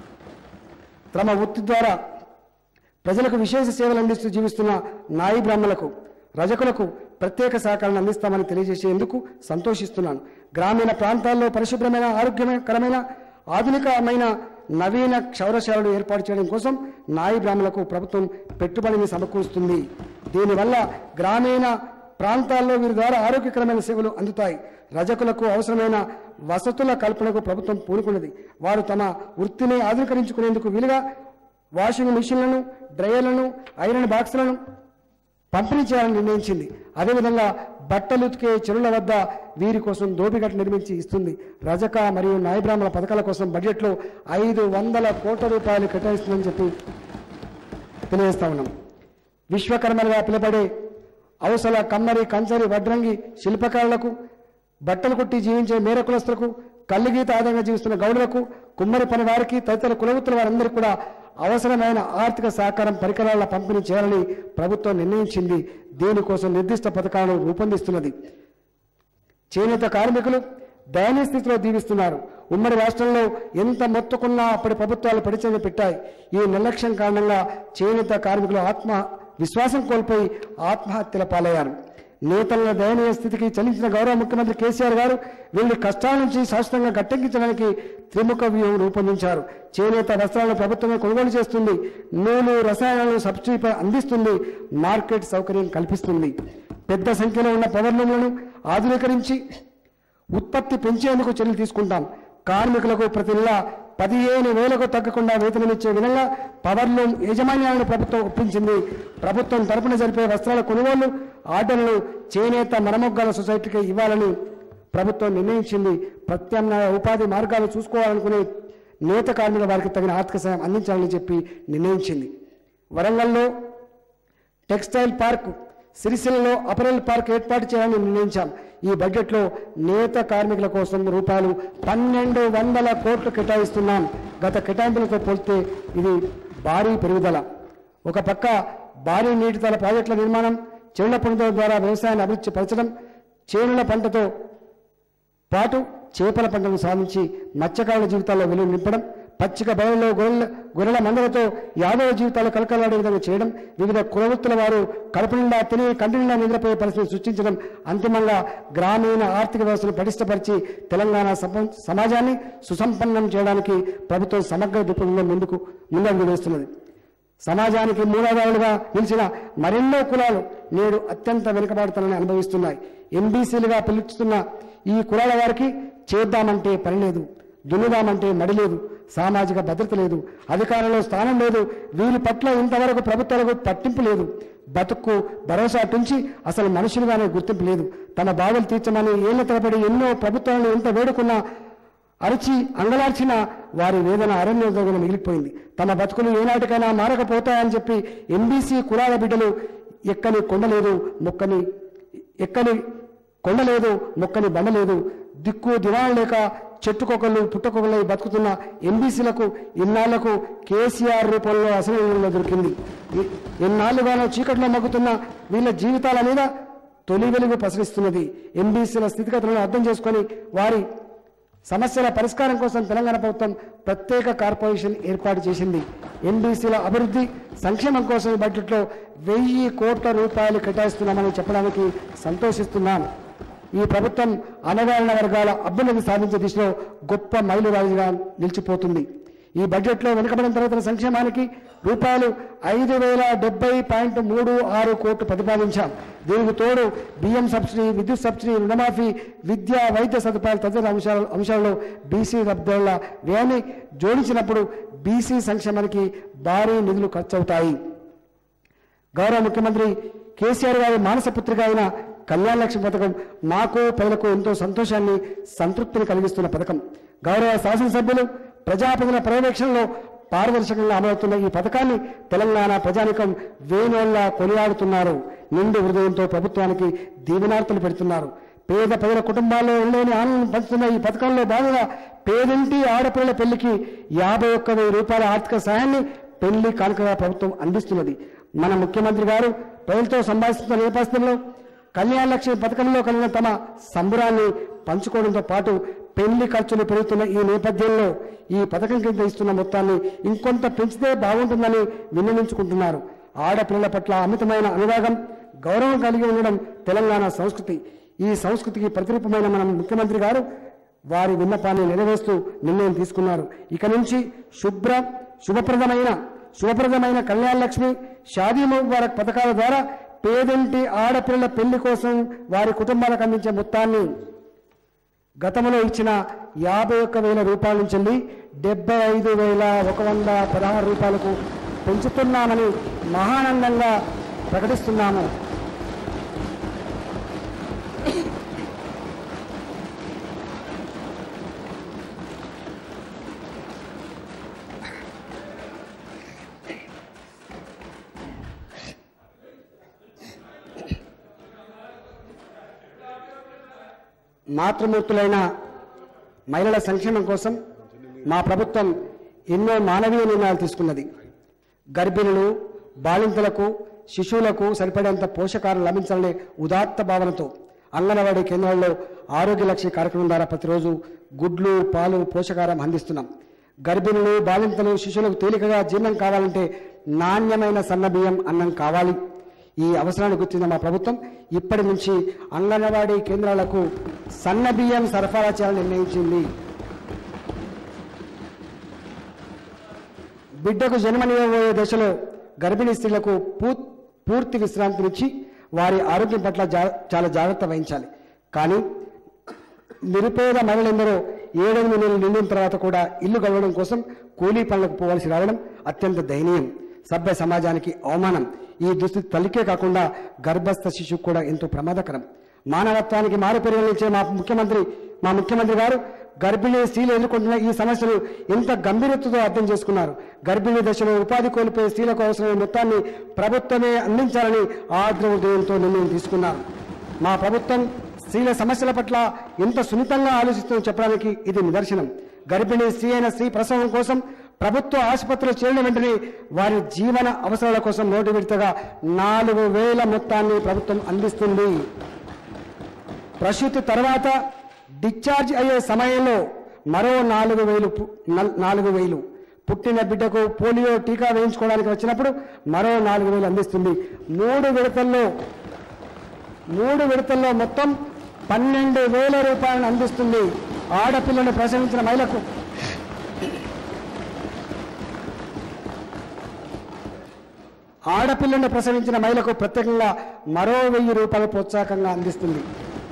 తమ వృత్తి ద్వారా ప్రజలకు విశేష సేవలు అందిస్తూ జీవిస్తున్న నాయి బ్రాహ్మణులకు రజకులకు ప్రత్యేక సహకారాన్ని అందిస్తామని తెలియజేసేందుకు సంతోషిస్తున్నాను గ్రామీణ ప్రాంతాల్లో పరిశుభ్రమైన ఆరోగ్యకరమైన ఆధునికమైన నవీన క్షౌరశాలలు ఏర్పాటు చేయడం కోసం నాయి బ్రాహ్మణులకు ప్రభుత్వం పెట్టుబడిని సమకూరుస్తుంది దీనివల్ల గ్రామీణ ప్రాంతాల్లో వీరి ద్వారా ఆరోగ్యకరమైన సేవలు అందుతాయి రజకులకు అవసరమైన వసతుల కల్పనకు ప్రభుత్వం పూనుకున్నది వారు తమ వృత్తిని ఆధునీకరించుకునేందుకు వీలుగా వాషింగ్ మిషన్లను డ్రైయర్లను ఐరన్ బాక్సులను పంపిణీ చేయాలని నిర్ణయించింది అదేవిధంగా బట్టలు ఉతికే చెరువుల వద్ద వీరి కోసం దోపిగట్టు నిర్మించి ఇస్తుంది రజక మరియు న్యాయబ్రాహ్మణ పథకాల కోసం బడ్జెట్లో ఐదు వందల కోట్ల రూపాయలు కేటాయిస్తుందని చెప్పి తెలియజేస్తా ఉన్నాం విశ్వకర్మలుగా పిలువబడే అవసల కమ్మరి కంచరి వడ్రంగి శిల్పకారులకు బట్టలు కుట్టి జీవించే మేర కులస్తులకు కల్లుగీత ఆదాయంగా జీవిస్తున్న గౌడులకు కుమ్మరి పని వారికి తదితర కులవృత్తుల వారందరికీ కూడా అవసరమైన ఆర్థిక సహకారం పరికరాల పంపిణీ చేయాలని ప్రభుత్వం నిర్ణయించింది దీనికోసం నిర్దిష్ట పథకాలను రూపొందిస్తున్నది చేనేత కార్మికులు దయనీయ స్థితిలో దీవిస్తున్నారు ఉమ్మడి రాష్ట్రంలో ఎంత మొత్తుకున్నా అప్పటి ప్రభుత్వాలు పడిచేది పెట్టాయి ఈ నిర్లక్ష్యం కారణంగా చేనేత కార్మికులు ఆత్మ విశ్వాసం కోల్పోయి ఆత్మహత్యల పాలయ్యారు నేతల దయనీయ స్థితికి చలించిన గౌరవ ముఖ్యమంత్రి కేసీఆర్ గారు వీళ్ళని కష్టాల నుంచి శాశ్వతంగా గట్టెక్కించడానికి త్రిముఖ వ్యూహం రూపొందించారు చేనేత వస్త్రాలను ప్రభుత్వమే కొనుగోలు చేస్తుంది నూలు రసాయనాలను సబ్సిడీపై అందిస్తుంది మార్కెట్ సౌకర్యం కల్పిస్తుంది పెద్ద సంఖ్యలో ఉన్న పవర్లూమ్లను ఆధునీకరించి ఉత్పత్తి పెంచేందుకు చర్యలు తీసుకుంటాం కార్మికులకు ప్రతి నెల పదిహేను వేలకు తగ్గకుండా వేతనమిచ్చే విధంగా పవర్లూమ్ యాజమాన్యాలను ప్రభుత్వం ఒప్పించింది ప్రభుత్వం తరపున జరిపే వస్త్రాల కొనుగోలు ఆర్డర్లను చేనేత మరమొగ్గాల సొసైటీకి ఇవ్వాలని ప్రభుత్వం నిర్ణయించింది ప్రత్యామ్నాయ ఉపాధి మార్గాలు చూసుకోవాలనుకునే నేత కార్మికుల వారికి తగిన ఆర్థిక సాయం అందించాలని చెప్పి నిర్ణయించింది వరంగల్లో టెక్స్టైల్ పార్క్ సిరిసిల్లలో అపరల్ పార్క్ ఏర్పాటు చేయాలని నిర్ణయించాం ఈ బడ్జెట్లో నేత కార్మికుల కోసం రూపాయలు పన్నెండు వందల కోట్లు కేటాయిస్తున్నాం గత కేటాయింపులతో పోలిస్తే ఇది భారీ పెరుగుదల ఒక పక్క భారీ నీటితల ప్రాజెక్టుల నిర్మాణం చెరువుల పంటల ద్వారా వ్యవసాయాన్ని అభివృద్ధి పరచడం చేనుల పంటతో పాటు చేపల పంటను సాధించి మత్స్యకారుల జీవితాల్లో వెలుగు నింపడం పచ్చిక బయలులో గొర్రెల గొర్రెల మందలతో యాదవ జీవితాలు కలకలాడే విధంగా చేయడం వివిధ కులవృత్తుల వారు కడుపు నిండా తిని కంటి నిండా నిద్రపోయే పరిస్థితి సృష్టించడం అంతిమంగా గ్రామీణ ఆర్థిక వ్యవస్థను పటిష్టపరిచి తెలంగాణ సప- సమాజాన్ని సుసంపన్నం చేయడానికి ప్రభుత్వం సమగ్ర దృక్పథంలో ముందుకు ముందడుగు వేస్తున్నది సమాజానికి మూలాధారులుగా నిలిచిన మరెన్నో కులాలు నేడు అత్యంత వెనుకబాటుతనాన్ని అనుభవిస్తున్నాయి ఎంబీసీలుగా పిలుస్తున్న ఈ కులాల వారికి చేద్దామంటే పని లేదు దున్నుదామంటే మడి లేదు సామాజిక భద్రత లేదు అధికారంలో స్థానం లేదు వీరి పట్ల ఇంతవరకు ప్రభుత్వాలకు పట్టింపు లేదు బతుక్కు భరోసా టుంచి అసలు మనుషులుగానే గుర్తింపు లేదు తమ బాధలు తీర్చమని ఏళ్ల తరబడి ఎన్నో ప్రభుత్వాలను ఎంత వేడుకున్నా అరిచి అంగలార్చిన వారి వేదన అరణ్యోదోగన మిగిలిపోయింది తమ బతుకులు ఏనాటికైనా మారకపోతాయని చెప్పి ఎంబీసీ కులాల బిడ్డలు ఎక్కని కొండలేదు మొక్కని ఎక్కని కొండలేదు మొక్కని బండలేదు దిక్కు దివాణం లేక చెట్టుకొకళ్ళు పుట్టకొకళ్ళు బతుకుతున్న ఎంబీసీలకు ఇన్నాళ్లకు కేసీఆర్ రూపంలో అసలు దొరికింది ఇ- ఎన్నాళ్లుగానో చీకట్లో మగ్గుతున్న వీళ్ళ జీవితాల మీద తొలి వెలుగు ప్రసరిస్తున్నది ఎంబీసీల స్థితిగతులను అర్థం చేసుకొని వారి సమస్యల పరిష్కారం కోసం తెలంగాణ ప్రభుత్వం ప్రత్యేక కార్పొరేషన్ ఏర్పాటు చేసింది ఎంబీసీల అభివృద్ధి సంక్షేమం కోసం ఈ బడ్జెట్లో వెయ్యి కోట్ల రూపాయలు కేటాయిస్తున్నామని చెప్పడానికి సంతోషిస్తున్నాం ఈ ప్రభుత్వం అణగారిన వర్గాల అభ్యున్నతి సాధించే దిశలో గొప్ప మైలురాయిగా నిలిచిపోతుంది ఈ బడ్జెట్లో వెనుకబడిన తరగతుల సంక్షేమానికి రూపాయలు ఐదు వేల డెబ్బై పాయింట్ మూడు ఆరు కోట్లు ప్రతిపాదించాం దీనికి తోడు బియ్యం సబ్సిడీ విద్యుత్ సబ్సిడీ రుణమాఫీ విద్య వైద్య సదుపాయాలు తదితర అంశాల అంశాల్లో బీసీ లబ్ధిదారుల వ్యయాన్ని జోడించినప్పుడు బీసీ సంక్షేమానికి భారీ నిధులు ఖర్చవుతాయి గౌరవ ముఖ్యమంత్రి కేసీఆర్ గారి మానస పుత్రిక అయిన కళ్యాణ లక్ష్మి పథకం మాకు ప్రజలకు ఎంతో సంతోషాన్ని సంతృప్తిని కలిగిస్తున్న పథకం గౌరవ శాసనసభ్యులు ప్రజాప్రతినిధుల పర్యవేక్షణలో పారదర్శకంగా అమలవుతున్న ఈ పథకాన్ని తెలంగాణ ప్రజానికం వేణోళ్ళ కొనియాడుతున్నారు నిండు హృదయంతో ప్రభుత్వానికి దీవెనార్తలు పెడుతున్నారు పేద ప్రజల కుటుంబాల్లో ఉండేని ఆనందం పంచుతున్న ఈ పథకంలో భాగంగా పేదింటి ఆడపిల్లల పెళ్లికి యాభై ఒక్క వెయ్యి రూపాయల ఆర్థిక సహాయాన్ని పెళ్లి కానుకగా ప్రభుత్వం అందిస్తున్నది మన ముఖ్యమంత్రి గారు ప్రజలతో సంభాషిస్తున్న నేపథ్యంలో కళ్యాణ లక్ష్మి పథకంలో కలిగిన తమ సంబరాన్ని పంచుకోవడంతో పాటు పెళ్లి ఖర్చులు పెరుగుతున్న ఈ నేపథ్యంలో ఈ పథకం కింద ఇస్తున్న మొత్తాన్ని ఇంకొంత పెంచితే బాగుంటుందని విన్నవించుకుంటున్నారు ఆడపిల్లల పట్ల అమితమైన అనురాగం గౌరవం కలిగి ఉండడం తెలంగాణ సంస్కృతి ఈ సంస్కృతికి ప్రతిరూపమైన మన ముఖ్యమంత్రి గారు వారి విన్నపాన్ని నెరవేరుస్తూ నిర్ణయం తీసుకున్నారు ఇక నుంచి శుభ్ర శుభప్రదమైన శుభప్రదమైన కళ్యాణ లక్ష్మి షాదీ ముబారక్ పథకాల ద్వారా పేదింటి ఆడపిల్లల పెళ్లి కోసం వారి కుటుంబాలకు అందించే మొత్తాన్ని గతంలో ఇచ్చిన యాభై ఒక్క వేల రూపాయల నుంచి వెళ్ళి డెబ్బై ఐదు వేల ఒక వంద పదహారు రూపాయలకు పెంచుతున్నామని మహానందంగా ప్రకటిస్తున్నాము మాతృమూర్తులైన మహిళల సంక్షేమం కోసం మా ప్రభుత్వం ఎన్నో మానవీయ నిర్ణయాలు తీసుకున్నది గర్భిణులు బాలింతలకు శిశువులకు సరిపడేంత పోషకాలు లభించాలనే ఉదాత్త భావనతో అంగన్వాడీ కేంద్రాల్లో ఆరోగ్య లక్ష్య కార్యక్రమం ద్వారా ప్రతిరోజు గుడ్లు పాలు పోషకారం అందిస్తున్నాం గర్భిణులు బాలింతలు శిశువులకు తేలికగా జీర్ణం కావాలంటే నాణ్యమైన సన్నబియ్యం అన్నం కావాలి ఈ అవసరాన్ని గుర్తించిన మా ప్రభుత్వం ఇప్పటి నుంచి అంగన్వాడీ కేంద్రాలకు సన్న బియ్యం సరఫరా చేయాలని నిర్ణయించింది బిడ్డకు జన్మనివ్వబోయే దశలో గర్భిణీ స్త్రీలకు పూ- పూర్తి విశ్రాంతినిచ్చి వారి ఆరోగ్యం పట్ల జా- చాలా జాగ్రత్త వహించాలి కానీ నిరుపేద మహిళలందరూ ఏడెనిమిది నెలలు నిండిన తర్వాత కూడా ఇల్లు గడవడం కోసం కూలీ పనులకు పోవాల్సి రావడం అత్యంత దయనీయం సభ్య సమాజానికి అవమానం ఈ దుస్థితి తల్లికే కాకుండా గర్భస్థ శిశువు కూడా ఎంతో ప్రమాదకరం మానవత్వానికి మారు పరిగణించే మా ముఖ్యమంత్రి మా ముఖ్యమంత్రి గారు గర్భిణీ స్త్రీలు ఎదుర్కొంటున్న ఈ సమస్యను ఎంత గంభీరతతో అర్థం చేసుకున్నారు గర్భిణీ దశలో ఉపాధి కోల్పోయే స్త్రీలకు అవసరమైన మొత్తాన్ని ప్రభుత్వమే అందించాలని ఆర్ద్ర ఉదయంతో నిర్ణయం తీసుకున్నారు మా ప్రభుత్వం స్త్రీల సమస్యల పట్ల ఎంత సున్నితంగా ఆలోచిస్తుందో చెప్పడానికి ఇది నిదర్శనం గర్భిణీ స్త్రీ అయిన స్త్రీ ప్రసవం కోసం ప్రభుత్వ ఆసుపత్రిలో చేరిన వెంటనే వారి జీవన అవసరాల కోసం నోటి విడతగా నాలుగు వేల మొత్తాన్ని ప్రభుత్వం అందిస్తుంది ప్రసూతి తర్వాత డిశ్చార్జ్ అయ్యే సమయంలో మరో నాలుగు వేలు పు- నల్- నాలుగు వేలు పుట్టిన బిడ్డకు పోలియో టీకా వేయించుకోవడానికి వచ్చినప్పుడు మరో నాలుగు వేలు అందిస్తుంది మూడు విడతల్లో మూడు విడతల్లో మొత్తం పన్నెండు వేల రూపాయలను అందిస్తుంది ఆడపిల్లను ప్రసవించిన మహిళకు ఆడపిల్లను ప్రసవించిన మహిళకు ప్రత్యేకంగా మరో వెయ్యి రూపాయల ప్రోత్సాహకంగా అందిస్తుంది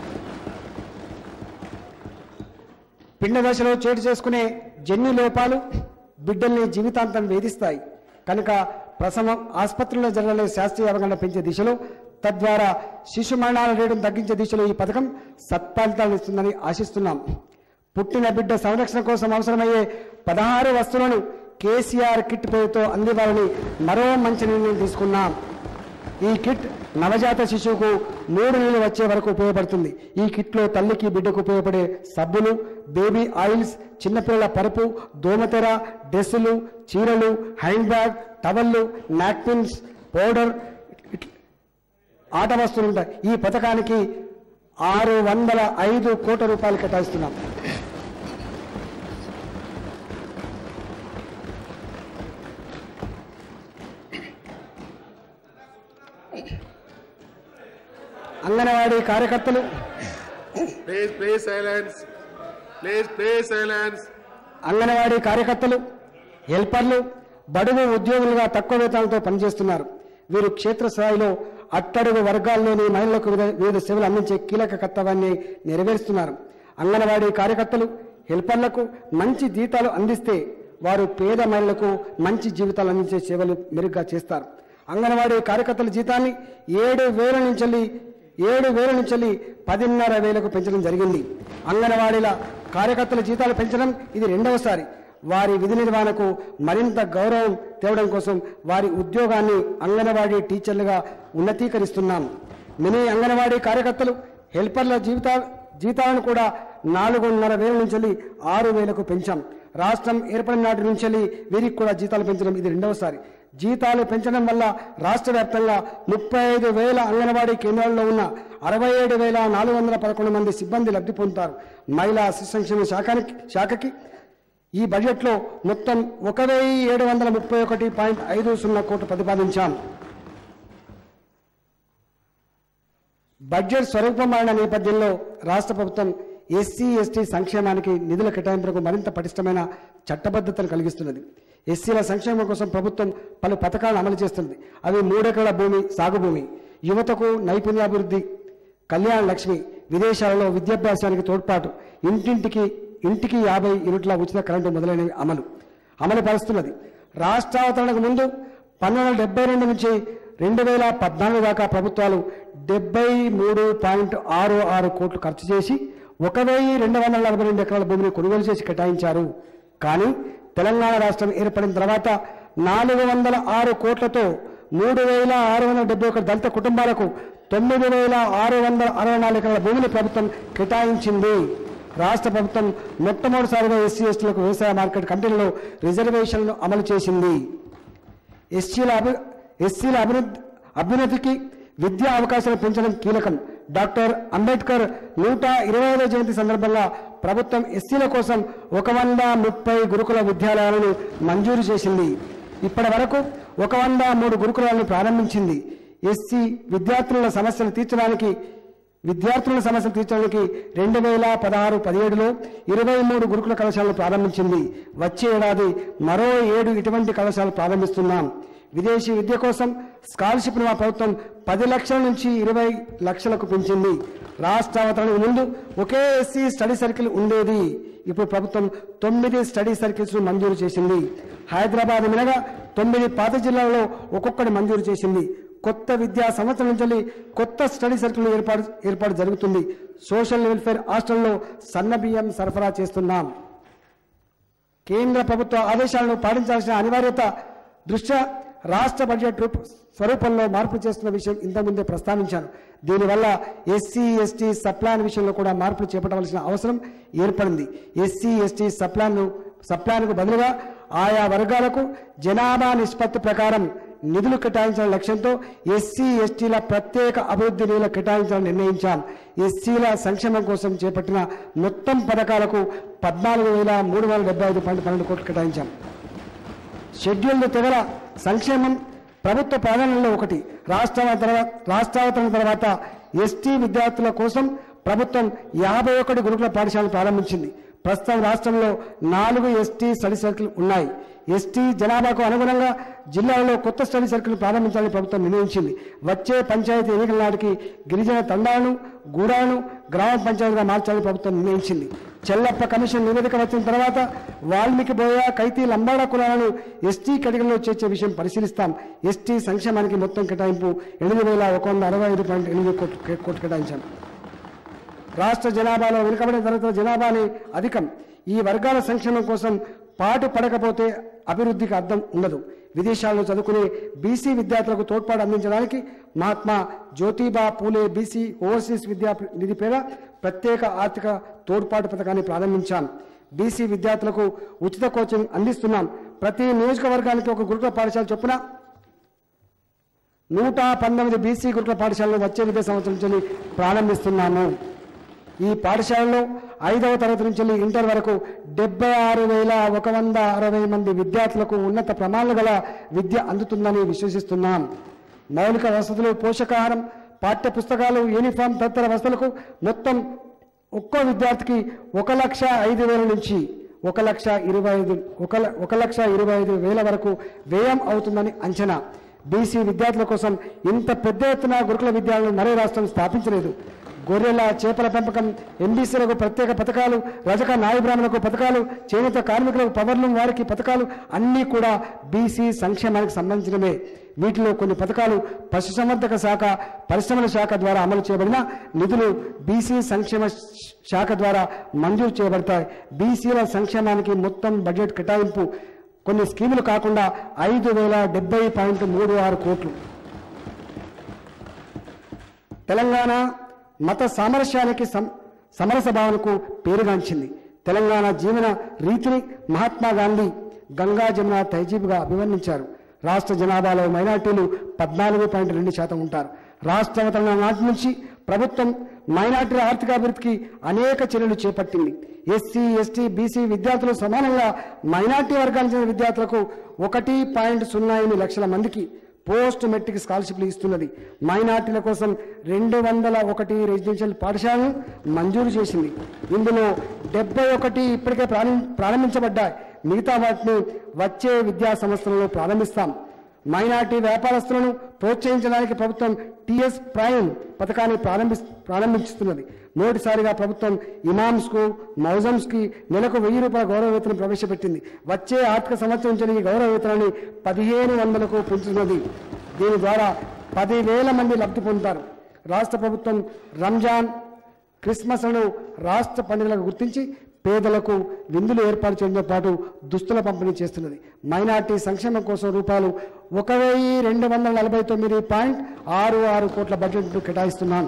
పిండ దశలో చోటు చేసుకునే జన్యు లోపాలు బిడ్డల్ని జీవితాంతం వేధిస్తాయి కనుక ప్రసవం ఆసుపత్రిలో జరగలే శాస్త్రీయ అవగాహన పెంచే దిశలో తద్వారా శిశు మరణాల రేటును తగ్గించే దిశలో ఈ పథకం సత్ఫలితాలు ఇస్తుందని ఆశిస్తున్నాం పుట్టిన బిడ్డ సంరక్షణ కోసం అవసరమయ్యే పదహారు వస్తువులను కేసీఆర్ కిట్ పేరుతో అందివ్వాలని మరో మంచి నిర్ణయం తీసుకున్నాం ఈ కిట్ నవజాత శిశువుకు మూడు నెలలు వచ్చే వరకు ఉపయోగపడుతుంది ఈ కిట్లో తల్లికి బిడ్డకు ఉపయోగపడే సబ్బులు బేబీ ఆయిల్స్ చిన్నపిల్లల పరుపు దోమతెర డ్రెస్సులు చీరలు హ్యాండ్ బ్యాగ్ టవల్లు నాప్కిన్స్ పౌడర్ ఇట్- ఆట వస్తువులు ఉంటాయి ఈ పథకానికి ఆరు వందల ఐదు కోట్ల రూపాయలు కేటాయిస్తున్నాం అంగన్వాడీ కార్యకర్తలు Please, please silence. Please, please silence. Anganwadi కార్యకర్తలు హెల్పర్లు బడుగు ఉద్యోగులుగా తక్కువ వేతనాలతో పనిచేస్తున్నారు వీరు క్షేత్రస్థాయిలో అట్టడుగు వర్గాల్లోని మహిళలకు వివిధ- వివిధ సేవలు అందించే కీలక కర్తవ్యాన్ని నెరవేరుస్తున్నారు అంగన్వాడీ కార్యకర్తలు హెల్పర్లకు మంచి జీతాలు అందిస్తే వారు పేద మహిళలకు మంచి జీవితాలు అందించే సేవలు మెరుగ్గా చేస్తారు అంగన్వాడీ కార్యకర్తల జీతాన్ని ఏడు వేల నుంచి ఏడు వేల నుంచి పదిన్నర వేలకు పెంచడం జరిగింది అంగన్వాడీల కార్యకర్తల జీతాలు పెంచడం ఇది రెండవసారి వారి విధి నిర్వహణకు మరింత గౌరవం తేవడం కోసం వారి ఉద్యోగాన్ని అంగన్వాడీ టీచర్లుగా ఉన్నతీకరిస్తున్నాం మినీ అంగన్వాడీ కార్యకర్తలు హెల్పర్ల జీవితా జీతాలను కూడా నాలుగున్నర వేల నుంచి ఆరు వేలకు పెంచాం రాష్ట్రం ఏర్పడిన నాటి నుంచి వీరికి కూడా జీతాలు పెంచడం ఇది రెండవసారి జీతాలు పెంచడం వల్ల రాష్ట్ర వ్యాప్తంగా ముప్పై ఐదు వేల అంగన్వాడీ కేంద్రాల్లో ఉన్న అరవై ఏడు వేల నాలుగు వందల పదకొండు మంది సిబ్బంది లబ్ధి పొందుతారు మహిళా శిశు సంక్షేమ శాఖకి శాఖకి ఈ బడ్జెట్లో మొత్తం ఒక వెయ్యి ఏడు వందల ముప్పై ఒకటి పాయింట్ ఐదు సున్నా కోట్లు ప్రతిపాదించాం బడ్జెట్ స్వరూపమైన నేపథ్యంలో రాష్ట్ర ప్రభుత్వం ఎస్సీ ఎస్టీ సంక్షేమానికి నిధుల కేటాయింపులకు మరింత పటిష్టమైన చట్టబద్ధతను కలిగిస్తున్నది ఎస్సీల సంక్షేమం కోసం ప్రభుత్వం పలు పథకాలను అమలు చేస్తుంది అవి మూడెకరాల భూమి సాగు భూమి యువతకు నైపుణ్యాభివృద్ధి కళ్యాణ లక్ష్మి విదేశాలలో విద్యాభ్యాసానికి తోడ్పాటు ఇంటింటికి ఇంటికి యాభై యూనిట్ల ఉచిత కరెంటు మొదలైనవి అమలు అమలు పరుస్తున్నది రాష్ట్రావతరణకు ముందు పంతొమ్మిది వందల డెబ్బై రెండు నుంచి రెండు వేల పద్నాలుగు దాకా ప్రభుత్వాలు డెబ్బై మూడు పాయింట్ ఆరు ఆరు కోట్లు ఖర్చు చేసి ఒక వెయ్యి రెండు వందల నలభై రెండు ఎకరాల భూమిని కొనుగోలు చేసి కేటాయించారు కానీ తెలంగాణ రాష్ట్రం ఏర్పడిన తర్వాత నాలుగు వందల ఆరు కోట్లతో మూడు వేల ఆరు వందల డెబ్బై ఒక దళిత కుటుంబాలకు తొమ్మిది వేల ఆరు వందల అరవై నాలుగు ఎకరాల భూమిని ప్రభుత్వం కేటాయించింది రాష్ట్ర ప్రభుత్వం మొట్టమొదటిసారిగా ఎస్సీ ఎస్టీలకు వ్యవసాయ మార్కెట్ కమిటీలలో రిజర్వేషన్లు అమలు చేసింది ఎస్సీల అభి ఎస్సీల అభివృద్ధి అభ్యున్నతికి విద్యా అవకాశాలు పెంచడం కీలకం డాక్టర్ అంబేద్కర్ నూట ఇరవై ఐదవ జయంతి సందర్భంగా ప్రభుత్వం ఎస్సీల కోసం ఒక వంద ముప్పై గురుకుల విద్యాలయాలను మంజూరు చేసింది ఇప్పటి వరకు ఒక వంద మూడు గురుకులాలను ప్రారంభించింది ఎస్సీ విద్యార్థుల సమస్యలు తీర్చడానికి విద్యార్థుల సమస్యలు తీర్చడానికి రెండు వేల పదహారు పదిహేడులో ఇరవై మూడు గురుకుల కళాశాలలు ప్రారంభించింది వచ్చే ఏడాది మరో ఏడు ఇటువంటి కళాశాలలు ప్రారంభిస్తున్నాం విదేశీ విద్య కోసం స్కాలర్షిప్ను మా ప్రభుత్వం పది లక్షల నుంచి ఇరవై లక్షలకు పెంచింది రాష్ట్ర అవతరణకు ముందు ఒకే ఎస్సీ స్టడీ సర్కిల్ ఉండేది ఇప్పుడు ప్రభుత్వం తొమ్మిది స్టడీ సర్కిల్స్ మంజూరు చేసింది హైదరాబాద్ మినగా తొమ్మిది పాత జిల్లాలలో ఒక్కొక్కటి మంజూరు చేసింది కొత్త విద్యా సంవత్సరం నుంచి కొత్త స్టడీ సర్కిల్ ఏర్పాటు ఏర్పాటు జరుగుతుంది సోషల్ వెల్ఫేర్ హాస్టల్లో సన్న బియ్యం సరఫరా చేస్తున్నాం కేంద్ర ప్రభుత్వ ఆదేశాలను పాటించాల్సిన అనివార్యత దృష్ట్యా రాష్ట్ర బడ్జెట్ రూప స్వరూపంలో మార్పు చేస్తున్న విషయం ఇంతకుముందే ప్రస్తావించాను దీనివల్ల ఎస్సీ ఎస్టీ సప్లాన్ విషయంలో కూడా మార్పులు చేపట్టవలసిన అవసరం ఏర్పడింది ఎస్సీ ఎస్టీ సప్లాన్ను సప్లాన్కు బదులుగా ఆయా వర్గాలకు జనాభా నిష్పత్తి ప్రకారం నిధులు కేటాయించాలనే లక్ష్యంతో ఎస్సీ ఎస్టీల ప్రత్యేక అభివృద్ధి నిధులు కేటాయించాలని నిర్ణయించాం ఎస్సీల సంక్షేమం కోసం చేపట్టిన మొత్తం పథకాలకు పద్నాలుగు వేల మూడు వందల డెబ్బై ఐదు పాయింట్ పన్నెండు కోట్లు కేటాయించాం షెడ్యూల్డ్ తెగల సంక్షేమం ప్రభుత్వ ప్రాధాన్యంలో ఒకటి రాష్ట్రాల తర్వాత రాష్ట్రావతరణ తర్వాత ఎస్టీ విద్యార్థుల కోసం ప్రభుత్వం యాభై ఒకటి గురుకుల పాఠశాలను ప్రారంభించింది ప్రస్తుతం రాష్ట్రంలో నాలుగు ఎస్టీ స్టడీ సర్కిల్ ఉన్నాయి ఎస్టీ జనాభాకు అనుగుణంగా జిల్లాలో కొత్త స్టడీ సర్కిల్ ప్రారంభించాలని ప్రభుత్వం నిర్ణయించింది వచ్చే పంచాయతీ ఎన్నికల నాటికి గిరిజన తండాలను గూడాలను గ్రామ పంచాయతీగా మార్చాలని ప్రభుత్వం నిర్ణయించింది చెల్లప్ప కమిషన్ నివేదిక వచ్చిన తర్వాత వాల్మీకి బోయ కైతీ లంబాడా కులాలను ఎస్టీ కేటగిరీలో చేర్చే విషయం పరిశీలిస్తాం ఎస్టీ సంక్షేమానికి మొత్తం కేటాయింపు ఎనిమిది వేల ఒక వంద అరవై ఐదు పాయింట్ ఎనిమిది కోట్లు కోట్లు కేటాయించాం రాష్ట్ర జనాభాలో వెనుకబడిన తరగతుల జనాభాని అధికం ఈ వర్గాల సంక్షేమం కోసం పాటు పడకపోతే అభివృద్ధికి అర్థం ఉండదు విదేశాల్లో చదువుకునే బీసీ విద్యార్థులకు తోడ్పాటు అందించడానికి మహాత్మా జ్యోతిబా పూలే బీసీ ఓవర్సీస్ విద్యా నిధి పేర ప్రత్యేక ఆర్థిక తోడ్పాటు పథకాన్ని ప్రారంభించాం బీసీ విద్యార్థులకు ఉచిత కోచింగ్ అందిస్తున్నాం ప్రతి నియోజకవర్గానికి ఒక గురుకుల పాఠశాల చొప్పున నూట పంతొమ్మిది బీసీ గురుకుల పాఠశాలను వచ్చే విద్యా సంవత్సరం నుంచి ప్రారంభిస్తున్నాము ఈ పాఠశాలలో ఐదవ తరగతి నుంచి ఇంటర్ వరకు డెబ్బై ఆరు వేల ఒక వంద అరవై మంది విద్యార్థులకు ఉన్నత ప్రమాణాలు గల విద్య అందుతుందని విశ్వసిస్తున్నాం మౌలిక వసతులు పోషకాహారం పాఠ్య పుస్తకాలు యూనిఫామ్ తదితర వసతులకు మొత్తం ఒక్కో విద్యార్థికి ఒక లక్ష ఐదు వేల నుంచి ఒక లక్ష ఇరవై ఐదు ఒక ల- ఒక లక్ష ఇరవై ఐదు వేల వరకు వ్యయం అవుతుందని అంచనా బీసీ విద్యార్థుల కోసం ఇంత పెద్ద ఎత్తున గురుకుల విద్యాలయాలను మరే రాష్ట్రం స్థాపించలేదు గొర్రెల చేపల పెంపకం ఎంబీసీలకు ప్రత్యేక పథకాలు రజక నాయ బ్రాహ్మణులకు పథకాలు చేనేత కార్మికులకు పవర్లు వారికి పథకాలు అన్నీ కూడా బీసీ సంక్షేమానికి సంబంధించినవే వీటిలో కొన్ని పథకాలు పశుసంవర్ధక శాఖ పరిశ్రమల శాఖ ద్వారా అమలు చేయబడిన నిధులు బీసీ సంక్షేమ శాఖ ద్వారా మంజూరు చేయబడతాయి బీసీల సంక్షేమానికి మొత్తం బడ్జెట్ కేటాయింపు కొన్ని స్కీములు కాకుండా ఐదు వేల డెబ్బై పాయింట్ మూడు ఆరు కోట్లు తెలంగాణ మత సామరస్యానికి సం- సమరస భావనకు పేరుగాంచింది తెలంగాణ జీవన రీతిని మహాత్మా గాంధీ గంగా జమున తహజీబ్గా అభివర్ణించారు రాష్ట్ర జనాభాలో మైనార్టీలు పద్నాలుగు పాయింట్ రెండు శాతం ఉంటారు రాష్ట్ర అవతరణ నాటి నుంచి ప్రభుత్వం మైనార్టీల ఆర్థికాభివృద్ధికి అనేక చర్యలు చేపట్టింది ఎస్సీ ఎస్టీ బీసీ విద్యార్థులు సమానంగా మైనార్టీ వర్గానికి చెందిన విద్యార్థులకు ఒకటి పాయింట్ సున్నా ఎనిమిది లక్షల మందికి పోస్ట్ మెట్రిక్ స్కాలర్షిప్లు ఇస్తున్నది మైనార్టీల కోసం రెండు వందల ఒకటి రెసిడెన్షియల్ పాఠశాలను మంజూరు చేసింది ఇందులో డెబ్బై ఒకటి ఇప్పటికే ప్రారం- ప్రారంభించబడ్డాయి మిగతా వాటిని వచ్చే విద్యా సంవత్సరంలో ప్రారంభిస్తాం మైనార్టీ వ్యాపారస్తులను ప్రోత్సహించడానికి ప్రభుత్వం టిఎస్ ప్రైమ్ పథకాన్ని ప్రారంభి ప్రారంభిస్తున్నది మొదటిసారిగా ప్రభుత్వం ఇమామ్స్కు మౌజమ్స్కి నెలకు వెయ్యి రూపాయల గౌరవ వేతనం ప్రవేశపెట్టింది వచ్చే ఆర్థిక సంవత్సరం నుంచి ఈ గౌరవ వేతనాన్ని పదిహేను వందలకు పెంచుతున్నది దీని ద్వారా పదివేల మంది లబ్ధి పొందుతారు రాష్ట్ర ప్రభుత్వం రంజాన్ క్రిస్మస్లను రాష్ట్ర పండుగలకు గుర్తించి పేదలకు విందులు ఏర్పాటు చేయడంతో పాటు దుస్తుల పంపిణీ చేస్తున్నది మైనార్టీ సంక్షేమం కోసం రూపాయలు ఒక వెయ్యి రెండు వందల నలభై తొమ్మిది పాయింట్ ఆరు ఆరు కోట్ల బడ్జెట్ను కేటాయిస్తున్నాను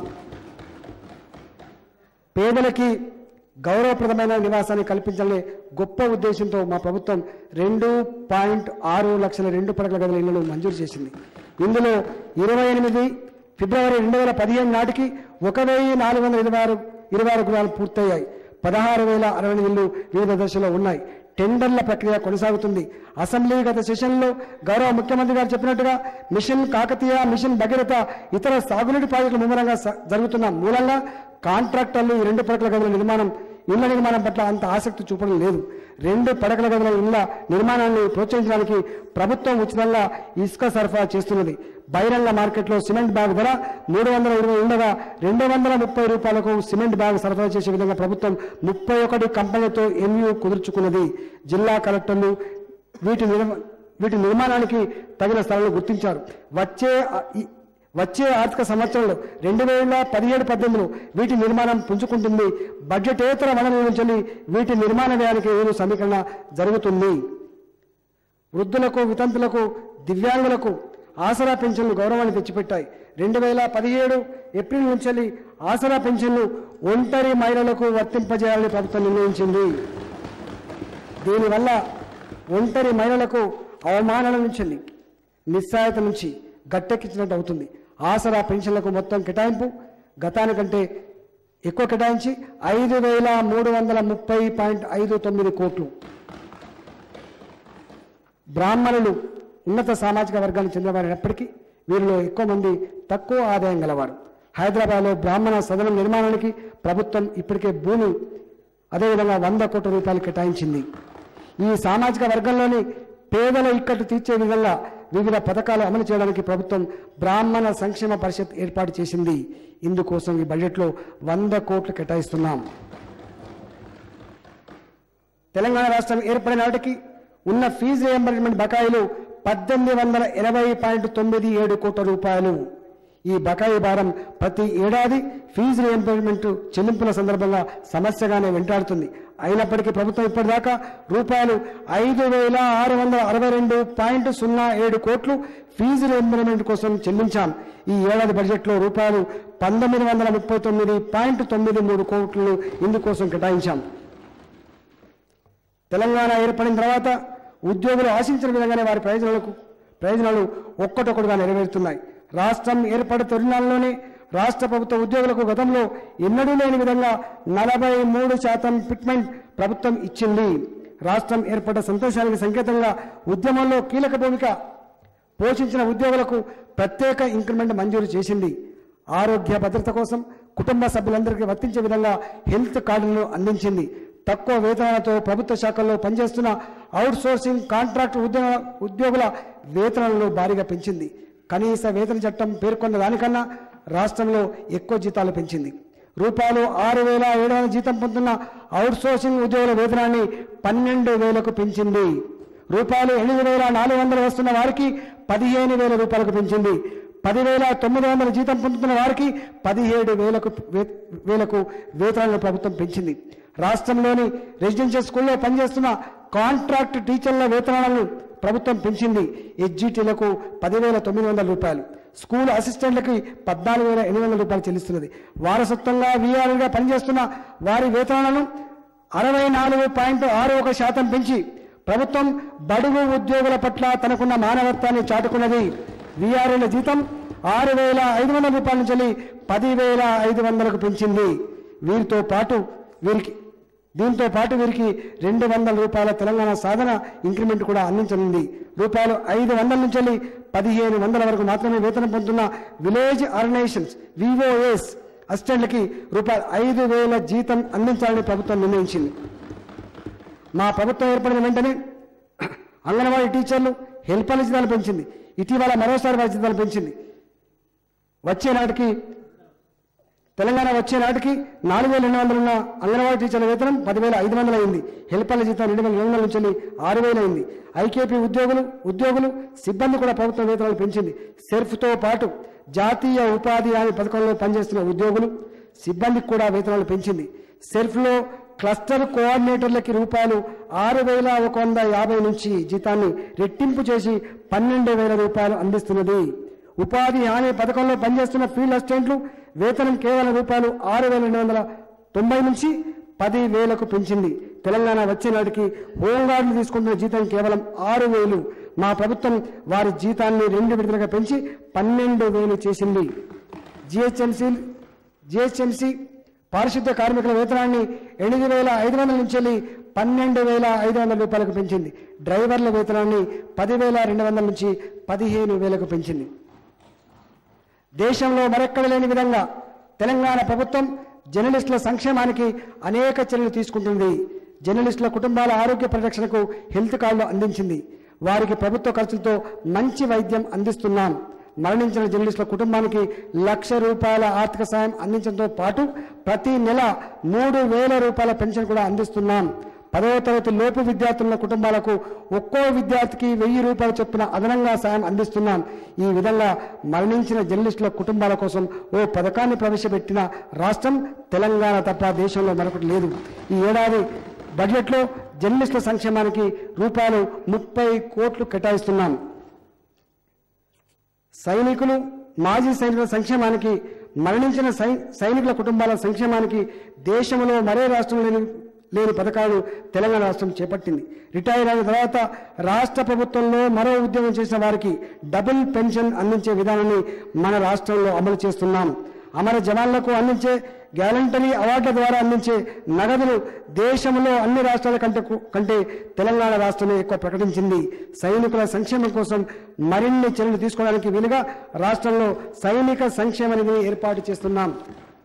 పేదలకి గౌరవప్రదమైన నివాసాన్ని కల్పించాలనే గొప్ప ఉద్దేశంతో మా ప్రభుత్వం రెండు పాయింట్ ఆరు లక్షల రెండు పడకల గదుల ఇళ్లను మంజూరు చేసింది ఇందులో ఇరవై ఎనిమిది ఫిబ్రవరి రెండు వేల పదిహేను నాటికి ఒక వెయ్యి నాలుగు వందల ఇరవై ఆరు ఇరవై ఆరు గృహాలు పూర్తయ్యాయి పదహారు వేల అరవై ఎనిమిది ఇళ్లు వివిధ దశలో ఉన్నాయి టెండర్ల ప్రక్రియ కొనసాగుతుంది అసెంబ్లీ గత సెషన్లో గౌరవ ముఖ్యమంత్రి గారు చెప్పినట్టుగా మిషన్ కాకతీయ మిషన్ భగీరథ ఇతర సాగునీటి ప్రాజెక్టులు ముమ్మరంగా స- జరుగుతున్న మూలంగా కాంట్రాక్టర్లు ఈ రెండు పడకల గదుల నిర్మాణం ఇళ్ల నిర్మాణం పట్ల అంత ఆసక్తి చూపడం లేదు రెండు పడకల గదుల ఇళ్ల నిర్మాణాన్ని ప్రోత్సహించడానికి ప్రభుత్వం ఉచితంగా ఇసుక సరఫరా చేస్తున్నది బహిరంగ మార్కెట్లో సిమెంట్ బ్యాగ్ ధర మూడు వందల ఇరవై ఉండగా రెండు వందల ముప్పై రూపాయలకు సిమెంట్ బ్యాగ్ సరఫరా చేసే విధంగా ప్రభుత్వం ముప్పై ఒకటి కంపెనీలతో ఎంయూ కుదుర్చుకున్నది జిల్లా కలెక్టర్లు వీటి నిర్మ వీటి నిర్మాణానికి తగిన స్థలాలను గుర్తించారు వచ్చే ఆ- ఈ- వచ్చే ఆర్థిక సంవత్సరంలో రెండు వేల పదిహేడు పద్దెనిమిదిలో వీటి నిర్మాణం పుంజుకుంటుంది బడ్జెటేతర వనరుల నుంచి వీటి నిర్మాణ వ్యయానికి ఏదో సమీకరణ జరుగుతుంది వృద్ధులకు వితంతులకు దివ్యాంగులకు ఆసరా పెన్షన్లు గౌరవాన్ని తెచ్చిపెట్టాయి రెండు వేల పదిహేడు ఏప్రిల్ నుంచి ఆసరా పెన్షన్లు ఒంటరి మహిళలకు వర్తింపజేయాలని ప్రభుత్వం నిర్ణయించింది దీనివల్ల ఒంటరి మహిళలకు అవమానాల నుంచి నిస్సాయత నుంచి గట్టెక్కించినట్టు అవుతుంది ఆసరా పెన్షన్లకు మొత్తం కేటాయింపు గతానికంటే ఎక్కువ కేటాయించి ఐదు వేల మూడు వందల ముప్పై పాయింట్ ఐదు తొమ్మిది కోట్లు బ్రాహ్మణులు ఉన్నత సామాజిక వర్గానికి చెందినవారైనప్పటికీ వీరిలో ఎక్కువ మంది తక్కువ ఆదాయం గలవారు హైదరాబాద్లో బ్రాహ్మణ సదనం నిర్మాణానికి ప్రభుత్వం ఇప్పటికే భూమి అదేవిధంగా వంద కోట్ల రూపాయలు కేటాయించింది ఈ సామాజిక వర్గంలోని పేదల ఇక్కట్లు తీర్చే విధంగా వివిధ పథకాలు అమలు చేయడానికి ప్రభుత్వం బ్రాహ్మణ సంక్షేమ పరిషత్ ఏర్పాటు చేసింది ఇందుకోసం ఈ బడ్జెట్లో వంద కోట్లు కేటాయిస్తున్నాం తెలంగాణ రాష్ట్రం ఏర్పడిన నాటికి ఉన్న ఫీజు రియంబర్స్మెంట్ బకాయిలు పద్దెనిమిది వందల ఎనభై పాయింట్ తొమ్మిది ఏడు కోట్ల రూపాయలు ఈ బకాయి భారం ప్రతి ఏడాది ఫీజు రియంబర్స్మెంట్ చెల్లింపుల సందర్భంగా సమస్యగానే వెంటాడుతుంది అయినప్పటికీ ప్రభుత్వం ఇప్పటిదాకా రూపాయలు ఐదు వేల ఆరు వందల అరవై రెండు పాయింట్ సున్నా ఏడు కోట్లు ఫీజు రియంబర్స్మెంట్ కోసం చెల్లించాం ఈ ఏడాది బడ్జెట్లో రూపాయలు పంతొమ్మిది వందల ముప్పై తొమ్మిది పాయింట్ తొమ్మిది మూడు కోట్లు ఇందుకోసం కేటాయించాం తెలంగాణ ఏర్పడిన తర్వాత ఉద్యోగులు ఆశించిన విధంగానే వారి ప్రయోజనాలకు ప్రయోజనాలు ఒక్కటొక్కటిగా నెరవేరుతున్నాయి రాష్ట్రం ఏర్పడే తొలినాళ్ళలోనే రాష్ట్ర ప్రభుత్వ ఉద్యోగులకు గతంలో ఎన్నడూ లేని విధంగా నలభై మూడు శాతం ఫిట్మెంట్ ప్రభుత్వం ఇచ్చింది రాష్ట్రం ఏర్పడ్డ సంతోషానికి సంకేతంగా ఉద్యమంలో కీలక భూమిక పోషించిన ఉద్యోగులకు ప్రత్యేక ఇంక్రిమెంట్ మంజూరు చేసింది ఆరోగ్య భద్రత కోసం కుటుంబ సభ్యులందరికీ వర్తించే విధంగా హెల్త్ కార్డులను అందించింది తక్కువ వేతనాలతో ప్రభుత్వ శాఖల్లో పనిచేస్తున్న అవుట్ సోర్సింగ్ కాంట్రాక్ట్ ఉద్యోగ ఉద్యోగుల వేతనాలను భారీగా పెంచింది కనీస వేతన చట్టం పేర్కొన్న దానికన్నా రాష్ట్రంలో ఎక్కువ జీతాలు పెంచింది రూపాయలు ఆరు వేల ఏడు వందల జీతం పొందుతున్న అవుట్ సోర్సింగ్ ఉద్యోగుల వేతనాన్ని పన్నెండు వేలకు పెంచింది రూపాయలు ఎనిమిది వేల నాలుగు వందలు వస్తున్న వారికి పదిహేను వేల రూపాయలకు పెంచింది పదివేల తొమ్మిది వందల జీతం పొందుతున్న వారికి పదిహేడు వేలకు వే- వేలకు వేతనాలను ప్రభుత్వం పెంచింది రాష్ట్రంలోని రెసిడెన్షియల్ స్కూల్లో పనిచేస్తున్న కాంట్రాక్ట్ టీచర్ల వేతనాలను ప్రభుత్వం పెంచింది ఎస్జిటీలకు పదివేల తొమ్మిది వందల రూపాయలు స్కూల్ అసిస్టెంట్లకి పద్నాలుగు వేల ఎనిమిది వందల రూపాయలు చెల్లిస్తున్నది వారసత్వంగా వీఆర్గా పనిచేస్తున్న వారి వేతనాలను అరవై నాలుగు పాయింట్ ఆరు ఒక శాతం పెంచి ప్రభుత్వం బడుగు ఉద్యోగుల పట్ల తనకున్న మానవత్వాన్ని చాటుకున్నది వీఆర్ఏల జీతం ఆరు వేల ఐదు వందల రూపాయల నుంచి పదివేల ఐదు వందలకు పెంచింది వీరితో పాటు వీరికి దీంతో పాటు వీరికి రెండు వందల రూపాయల తెలంగాణ సాధన ఇంక్రిమెంట్ కూడా అందించనుంది రూపాయలు ఐదు వందల నుంచి వెళ్ళి పదిహేను వందల వరకు మాత్రమే వేతనం పొందుతున్న విలేజ్ ఆర్గనైజేషన్స్ వివోఎస్ అసిస్టెంట్లకి రూపాయలు ఐదు వేల జీతం అందించాలని ప్రభుత్వం నిర్ణయించింది మా ప్రభుత్వం ఏర్పడిన వెంటనే అంగన్వాడీ టీచర్లు హెల్పర్ల జీతాలు పెంచింది ఇటీవల మరోసారి వారి జీతాలు పెంచింది వచ్చే నాటికి తెలంగాణ వచ్చే నాటికి నాలుగు వేల రెండు వందలు ఉన్న అంగన్వాడీ టీచర్ల వేతనం పదివేల ఐదు వందలు అయింది హెల్పర్ల జీతం రెండు వేల రెండు వందల నుంచి వెళ్ళి ఆరు వేలు అయింది ఐకేపీ ఉద్యోగులు ఉద్యోగులు సిబ్బంది కూడా ప్రభుత్వం వేతనాలు పెంచింది సెర్ఫ్తో పాటు జాతీయ ఉపాధి హామీ పథకంలో పనిచేస్తున్న ఉద్యోగులు సిబ్బందికి కూడా వేతనాలు పెంచింది సెర్ఫ్లో క్లస్టర్ కోఆర్డినేటర్లకి రూపాయలు ఆరు వేల ఒక వంద యాభై నుంచి జీతాన్ని రెట్టింపు చేసి పన్నెండు వేల రూపాయలు అందిస్తున్నది ఉపాధి హామీ పథకంలో పనిచేస్తున్న ఫీల్డ్ అసిస్టెంట్లు వేతనం కేవలం రూపాయలు ఆరు వేల రెండు వందల తొంభై నుంచి పది వేలకు పెంచింది తెలంగాణ వచ్చే నాటికి హోంగార్డులు తీసుకుంటున్న జీతం కేవలం ఆరు వేలు మా ప్రభుత్వం వారి జీతాన్ని రెండు విడతలుగా పెంచి పన్నెండు వేలు చేసింది జిహెచ్ఎంసీ జిహెచ్ఎంసీ పారిశుద్ధ కార్మికుల వేతనాన్ని ఎనిమిది వేల ఐదు వందల నుంచి వెళ్ళి పన్నెండు వేల ఐదు వందల రూపాయలకు పెంచింది డ్రైవర్ల వేతనాన్ని పదివేల రెండు వందల నుంచి పదిహేను వేలకు పెంచింది దేశంలో మరెక్కడ లేని విధంగా తెలంగాణ ప్రభుత్వం జర్నలిస్టుల సంక్షేమానికి అనేక చర్యలు తీసుకుంటుంది జర్నలిస్టుల కుటుంబాల ఆరోగ్య పరిరక్షణకు హెల్త్ కార్డులు అందించింది వారికి ప్రభుత్వ ఖర్చులతో మంచి వైద్యం అందిస్తున్నాం మరణించిన జర్నలిస్టుల కుటుంబానికి లక్ష రూపాయల ఆర్థిక సాయం అందించడంతో పాటు ప్రతి నెల మూడు వేల రూపాయల పెన్షన్ కూడా అందిస్తున్నాం పదవ తరగతి లోపు విద్యార్థుల కుటుంబాలకు ఒక్కో విద్యార్థికి వెయ్యి రూపాయల చొప్పున అదనంగా సాయం అందిస్తున్నాం ఈ విధంగా మరణించిన జర్నలిస్టుల కుటుంబాల కోసం ఓ పథకాన్ని ప్రవేశపెట్టిన రాష్ట్రం తెలంగాణ తప్ప దేశంలో మరొకటి లేదు ఈ ఏడాది బడ్జెట్లో జర్నలిస్టుల సంక్షేమానికి రూపాయలు ముప్పై కోట్లు కేటాయిస్తున్నాం సైనికులు మాజీ సైనికుల సంక్షేమానికి మరణించిన సై సైనికుల కుటుంబాల సంక్షేమానికి దేశంలో మరే రాష్ట్రం లేని లేని పథకాలు తెలంగాణ రాష్ట్రం చేపట్టింది రిటైర్ అయిన తర్వాత రాష్ట్ర ప్రభుత్వంలో మరో ఉద్యోగం చేసిన వారికి డబుల్ పెన్షన్ అందించే విధానాన్ని మన రాష్ట్రంలో అమలు చేస్తున్నాం అమర జవాన్లకు అందించే గ్యాలంటరీ అవార్డుల ద్వారా అందించే నగదును దేశంలో అన్ని రాష్ట్రాల కంటే కు- కంటే తెలంగాణ రాష్ట్రమే ఎక్కువ ప్రకటించింది సైనికుల సంక్షేమం కోసం మరిన్ని చర్యలు తీసుకోవడానికి వీలుగా రాష్ట్రంలో సైనిక సంక్షేమ నిధిని ఏర్పాటు చేస్తున్నాం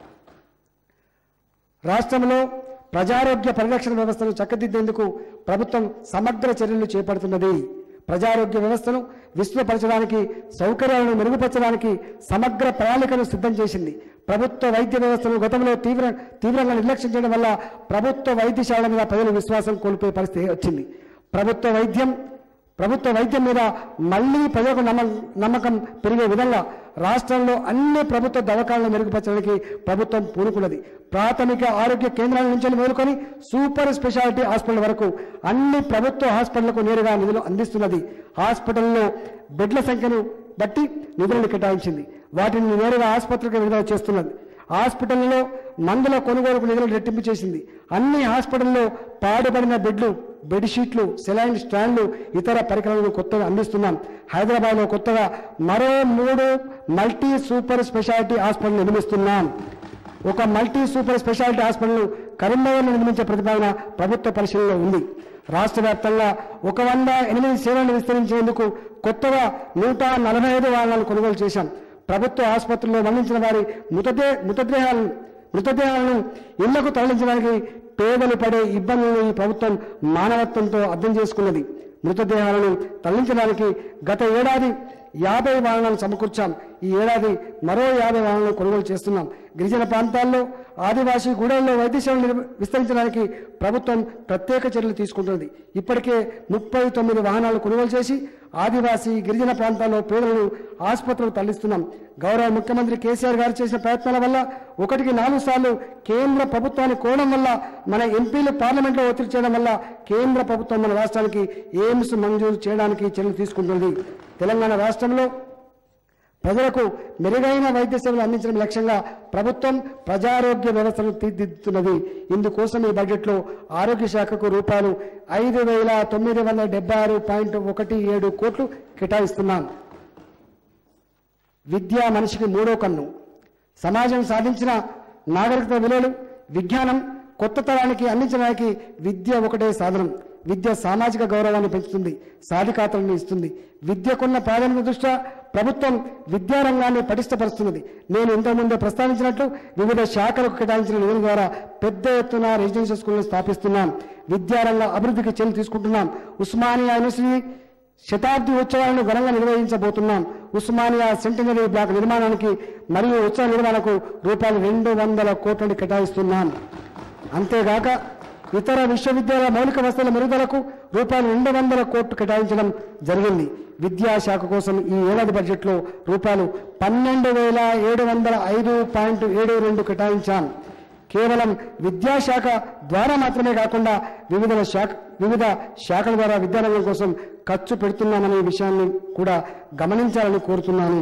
రాష్ట్రంలో ప్రజారోగ్య పరిరక్షణ వ్యవస్థను చక్కదిద్దేందుకు ప్రభుత్వం సమగ్ర చర్యలు చేపడుతున్నది ప్రజారోగ్య వ్యవస్థను విస్తృతపరచడానికి సౌకర్యాలను మెరుగుపరచడానికి సమగ్ర ప్రణాళికను సిద్ధం చేసింది ప్రభుత్వ వైద్య వ్యవస్థను గతంలో తీవ్ర తీవ్రంగా నిర్లక్ష్యం చేయడం వల్ల ప్రభుత్వ వైద్యశాల మీద ప్రజలు విశ్వాసం కోల్పోయే పరిస్థితి వచ్చింది ప్రభుత్వ వైద్యం ప్రభుత్వ వైద్యం మీద మళ్లీ ప్రజలకు నమ్మ నమ్మకం పెరిగే విధంగా రాష్ట్రంలో అన్ని ప్రభుత్వ దవాఖాలను మెరుగుపరచడానికి ప్రభుత్వం పూనుకున్నది ప్రాథమిక ఆరోగ్య కేంద్రాల నుంచి మొదలుకొని సూపర్ స్పెషాలిటీ హాస్పిటల్ వరకు అన్ని ప్రభుత్వ హాస్పిటళ్లకు నేరుగా నిధులు అందిస్తున్నది హాస్పిటల్లో బెడ్ల సంఖ్యను బట్టి నిధులను కేటాయించింది వాటిని నేరుగా ఆసుపత్రికి విడుదల చేస్తున్నది హాస్పిటల్లో మందుల కొనుగోలుకు నిధులు రెట్టింపు చేసింది అన్ని హాస్పిటల్లో పాడుపడిన బెడ్లు బెడ్షీట్లు సెలైన్ స్టాండ్లు ఇతర పరికరాలను కొత్తగా అందిస్తున్నాం హైదరాబాద్లో కొత్తగా మరో మూడు మల్టీ సూపర్ స్పెషాలిటీ హాస్పిటల్ నిర్మిస్తున్నాం ఒక మల్టీ సూపర్ స్పెషాలిటీ హాస్పిటల్ కరీంనగర్లో నిర్మించే ప్రతిపాదన ప్రభుత్వ పరిశీలనలో ఉంది రాష్ట్ర వ్యాప్తంగా ఒక వంద ఎనిమిది సేవలను విస్తరించేందుకు కొత్తగా నూట నలభై ఐదు వాహనాలు కొనుగోలు చేశాం ప్రభుత్వ ఆసుపత్రుల్లో మరణించిన వారి మృతదే మృతదేహాలను మృతదేహాలను ఇళ్లకు తరలించడానికి పేదలు పడే ఇబ్బందులను ఈ ప్రభుత్వం మానవత్వంతో అర్థం చేసుకున్నది మృతదేహాలను తరలించడానికి గత ఏడాది యాభై వాహనాలు సమకూర్చాం ఈ ఏడాది మరో యాభై వాహనాలను కొనుగోలు చేస్తున్నాం గిరిజన ప్రాంతాల్లో ఆదివాసీ గూడెల్లో వైద్య సేవలు నిర్వ- విస్తరించడానికి ప్రభుత్వం ప్రత్యేక చర్యలు తీసుకుంటుంది ఇప్పటికే ముప్పై తొమ్మిది వాహనాలు కొనుగోలు చేసి ఆదివాసీ గిరిజన ప్రాంతాల్లో పేదలను ఆసుపత్రులకు తరలిస్తున్నాం గౌరవ ముఖ్యమంత్రి కేసీఆర్ గారు చేసిన ప్రయత్నాల వల్ల ఒకటికి నాలుగు సార్లు కేంద్ర ప్రభుత్వాన్ని కోరడం వల్ల మన ఎంపీలు పార్లమెంట్లో ఒత్తిడి చేయడం వల్ల కేంద్ర ప్రభుత్వం మన రాష్ట్రానికి ఎయిమ్స్ మంజూరు చేయడానికి చర్యలు తీసుకుంటుంది తెలంగాణ రాష్ట్రంలో ప్రజలకు మెరుగైన వైద్య సేవలు అందించడం లక్ష్యంగా ప్రభుత్వం ప్రజారోగ్య వ్యవస్థను తీర్చిదిద్దుతున్నది ఇందుకోసం ఈ బడ్జెట్లో ఆరోగ్య శాఖకు రూపాయలు ఐదు వేల తొమ్మిది వందల డెబ్బై ఆరు పాయింట్ ఒకటి ఏడు కోట్లు కేటాయిస్తున్నాం విద్య మనిషికి మూడో కన్ను సమాజం సాధించిన నాగరికత విలువలు విజ్ఞానం కొత్త తరానికి అందించడానికి విద్య ఒకటే సాధనం విద్య సామాజిక గౌరవాన్ని పెంచుతుంది సాధికారతలను ఇస్తుంది విద్యకున్న ప్రాధాన్యత దృష్ట్యా ప్రభుత్వం విద్యారంగాన్ని పటిష్టపరుస్తున్నది నేను ఇంతకుముందే ప్రస్తావించినట్లు వివిధ శాఖలకు కేటాయించిన నిధుల ద్వారా పెద్ద ఎత్తున రెసిడెన్షియల్ స్కూళ్లను స్థాపిస్తున్నాం విద్యారంగ అభివృద్ధికి చర్యలు తీసుకుంటున్నాం ఉస్మానియా యూనివర్సిటీ శతాబ్ది ఉత్సవాలను ఘనంగా నిర్వహించబోతున్నాం ఉస్మానియా సెంటినరీ బ్లాక్ నిర్మాణానికి మరియు ఉత్సవ నిర్వహణకు రూపాయలు రెండు వందల కోట్లను కేటాయిస్తున్నాం అంతేగాక ఇతర విశ్వవిద్యాలయ మౌలిక వసతుల మెరుగుదలకు రూపాయలు రెండు వందల కోట్లు కేటాయించడం జరిగింది విద్యాశాఖ కోసం ఈ ఏడాది బడ్జెట్లో రూపాయలు పన్నెండు వేల ఏడు వందల ఐదు పాయింట్ ఏడు రెండు కేటాయించాం కేవలం విద్యాశాఖ ద్వారా మాత్రమే కాకుండా వివిధ శాఖ వివిధ శాఖల ద్వారా విద్యారంగం కోసం ఖర్చు పెడుతున్నామనే విషయాన్ని కూడా గమనించాలని కోరుతున్నాను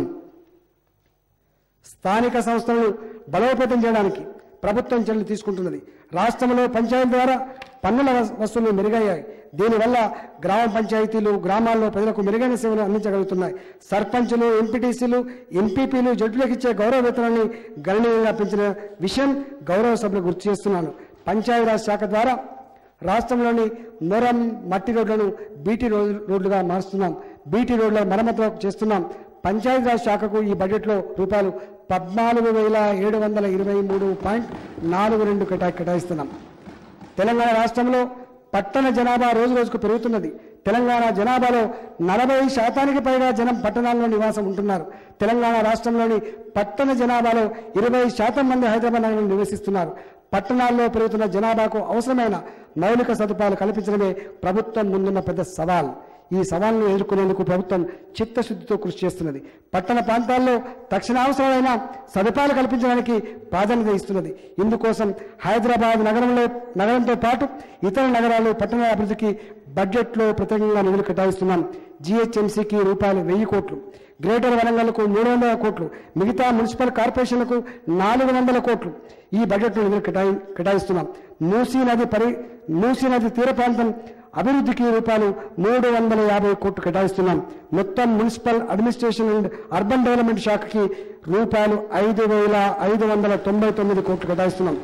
స్థానిక సంస్థలను బలోపేతం చేయడానికి ప్రభుత్వం చర్యలు తీసుకుంటున్నది రాష్ట్రంలో పంచాయతీ ద్వారా పన్నుల వస్- వసూళ్లు మెరుగయ్యాయి దీనివల్ల గ్రామ పంచాయతీలు గ్రామాల్లో ప్రజలకు మెరుగైన సేవలు అందించగలుగుతున్నాయి సర్పంచులు ఎంపీటీసీలు ఎంపీపీలు జడ్యులకు ఇచ్చే గౌరవ వేతనాన్ని గణనీయంగా పెంచిన విషయం గౌరవ సభలు గుర్తు చేస్తున్నాను పంచాయతీరాజ్ శాఖ ద్వారా రాష్ట్రంలోని మొరం మట్టి రోడ్లను బీటీ రోడ్- రోడ్లుగా మారుస్తున్నాం బీటీ రోడ్ల మరమ్మతులు చేస్తున్నాం పంచాయతీరాజ్ శాఖకు ఈ బడ్జెట్లో రూపాయలు పద్నాలుగు వేల ఏడు వందల ఇరవై మూడు పాయింట్ నాలుగు రెండు కేటా కేటాయిస్తున్నాం తెలంగాణ రాష్ట్రంలో పట్టణ జనాభా రోజు రోజుకు పెరుగుతున్నది తెలంగాణ జనాభాలో నలభై శాతానికి పైగా జనం పట్టణాల్లో నివాసం ఉంటున్నారు తెలంగాణ రాష్ట్రంలోని పట్టణ జనాభాలో ఇరవై శాతం మంది హైదరాబాద్ నగరంలో నివసిస్తున్నారు పట్టణాల్లో పెరుగుతున్న జనాభాకు అవసరమైన మౌలిక సదుపాయాలు కల్పించడమే ప్రభుత్వం ముందున్న పెద్ద సవాల్ ఈ సవాల్ను ఎదుర్కొనేందుకు ప్రభుత్వం చిత్తశుద్ధితో కృషి చేస్తున్నది పట్టణ ప్రాంతాల్లో తక్షణ అవసరమైన సదుపాయాలు కల్పించడానికి ప్రాధాన్యత ఇస్తున్నది ఇందుకోసం హైదరాబాద్ నగరంలో నగరంతో పాటు ఇతర నగరాలు పట్టణాల అభివృద్ధికి బడ్జెట్లో ప్రత్యేకంగా నిధులు కేటాయిస్తున్నాం జీహెచ్ఎంసీకి రూపాయలు వెయ్యి కోట్లు గ్రేటర్ వరంగల్కు మూడు వందల కోట్లు మిగతా మున్సిపల్ కార్పొరేషన్లకు నాలుగు వందల కోట్లు ఈ బడ్జెట్లో నిధులు కేటాయి కేటాయిస్తున్నాం మూసీ నది పరి మూసీ నది తీర ప్రాంతం అభివృద్ధికి రూపాయలు మూడు వందల యాభై కోట్లు కేటాయిస్తున్నాం మొత్తం municipal administration and urban development శాఖకి రూపాయలు ఐదు వేల ఐదు వందల తొంభై తొమ్మిది కోట్లు కేటాయిస్తున్నాం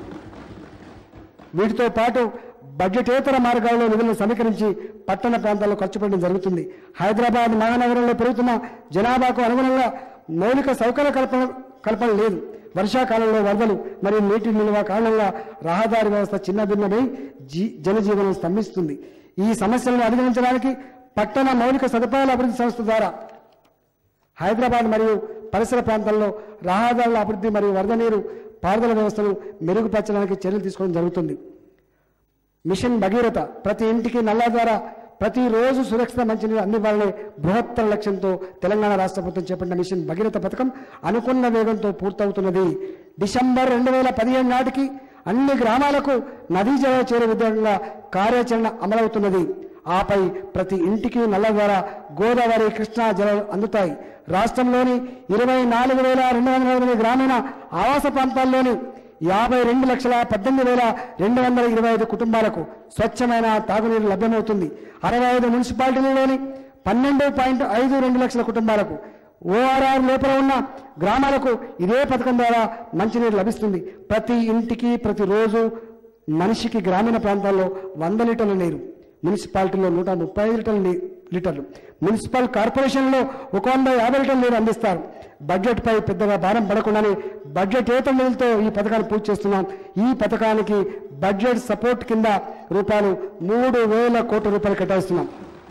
వీటితో పాటు బడ్జెటేతర మార్గాల్లో నిధులను సమీకరించి పట్టణ ప్రాంతాల్లో ఖర్చు పెట్టడం జరుగుతుంది హైదరాబాద్ మహానగరంలో పెరుగుతున్న జనాభాకు అనుగుణంగా మౌలిక సౌకర్య కల్పన కల్పన లేదు వర్షాకాలంలో వరదలు మరియు నీటి నిల్వ కారణంగా రహదారి వ్యవస్థ చిన్నభిన్నమై జీ జనజీవనం స్తంభిస్తుంది ఈ సమస్యలను అధిగమించడానికి పట్టణ మౌలిక సదుపాయాల అభివృద్ధి సంస్థ ద్వారా హైదరాబాద్ మరియు పరిసర ప్రాంతాల్లో రహదారుల అభివృద్ధి మరియు వరద నీరు పారుదల వ్యవస్థను మెరుగుపరచడానికి చర్యలు తీసుకోవడం జరుగుతుంది మిషన్ భగీరథ ప్రతి ఇంటికి నల్లా ద్వారా ప్రతిరోజు సురక్షిత మంచినీరు అందివ్వాలనే బృహత్తర లక్ష్యంతో తెలంగాణ రాష్ట్ర ప్రభుత్వం చేపట్టిన మిషన్ భగీరథ పథకం అనుకున్న వేగంతో పూర్తవుతున్నది డిసెంబర్ రెండు వేల పదిహేను నాటికి అన్ని గ్రామాలకు నదీ జల చేరే విధంగా కార్యాచరణ అమలవుతున్నది ఆపై ప్రతి ఇంటికి నల్ల ద్వారా గోదావరి కృష్ణా జలాలు అందుతాయి రాష్ట్రంలోని ఇరవై నాలుగు వేల రెండు వందల ఎనిమిది గ్రామీణ ఆవాస ప్రాంతాల్లోని యాభై రెండు లక్షల పద్దెనిమిది వేల రెండు వందల ఇరవై ఐదు కుటుంబాలకు స్వచ్ఛమైన తాగునీరు లభ్యమవుతుంది అరవై ఐదు మున్సిపాలిటీలలోని పన్నెండు పాయింట్ ఐదు రెండు లక్షల కుటుంబాలకు ఓఆర్ఆర్ లోపల ఉన్న గ్రామాలకు ఇదే పథకం ద్వారా మంచినీరు లభిస్తుంది ప్రతి ఇంటికి ప్రతిరోజు మనిషికి గ్రామీణ ప్రాంతాల్లో వంద లీటర్ల నీరు మున్సిపాలిటీలో నూట ముప్పై ఐదు లీటర్ల నీ- లీటర్లు మున్సిపల్ కార్పొరేషన్లో ఒక వంద యాభై లీటర్ల నీరు అందిస్తారు బడ్జెట్పై పెద్దగా భారం పడకుండానే బడ్జెట్ ఏత నిధులతో ఈ పథకాన్ని పూర్తి చేస్తున్నాం ఈ పథకానికి బడ్జెట్ సపోర్ట్ కింద రూపాయలు మూడు వేల కోట్ల రూపాయలు కేటాయిస్తున్నాం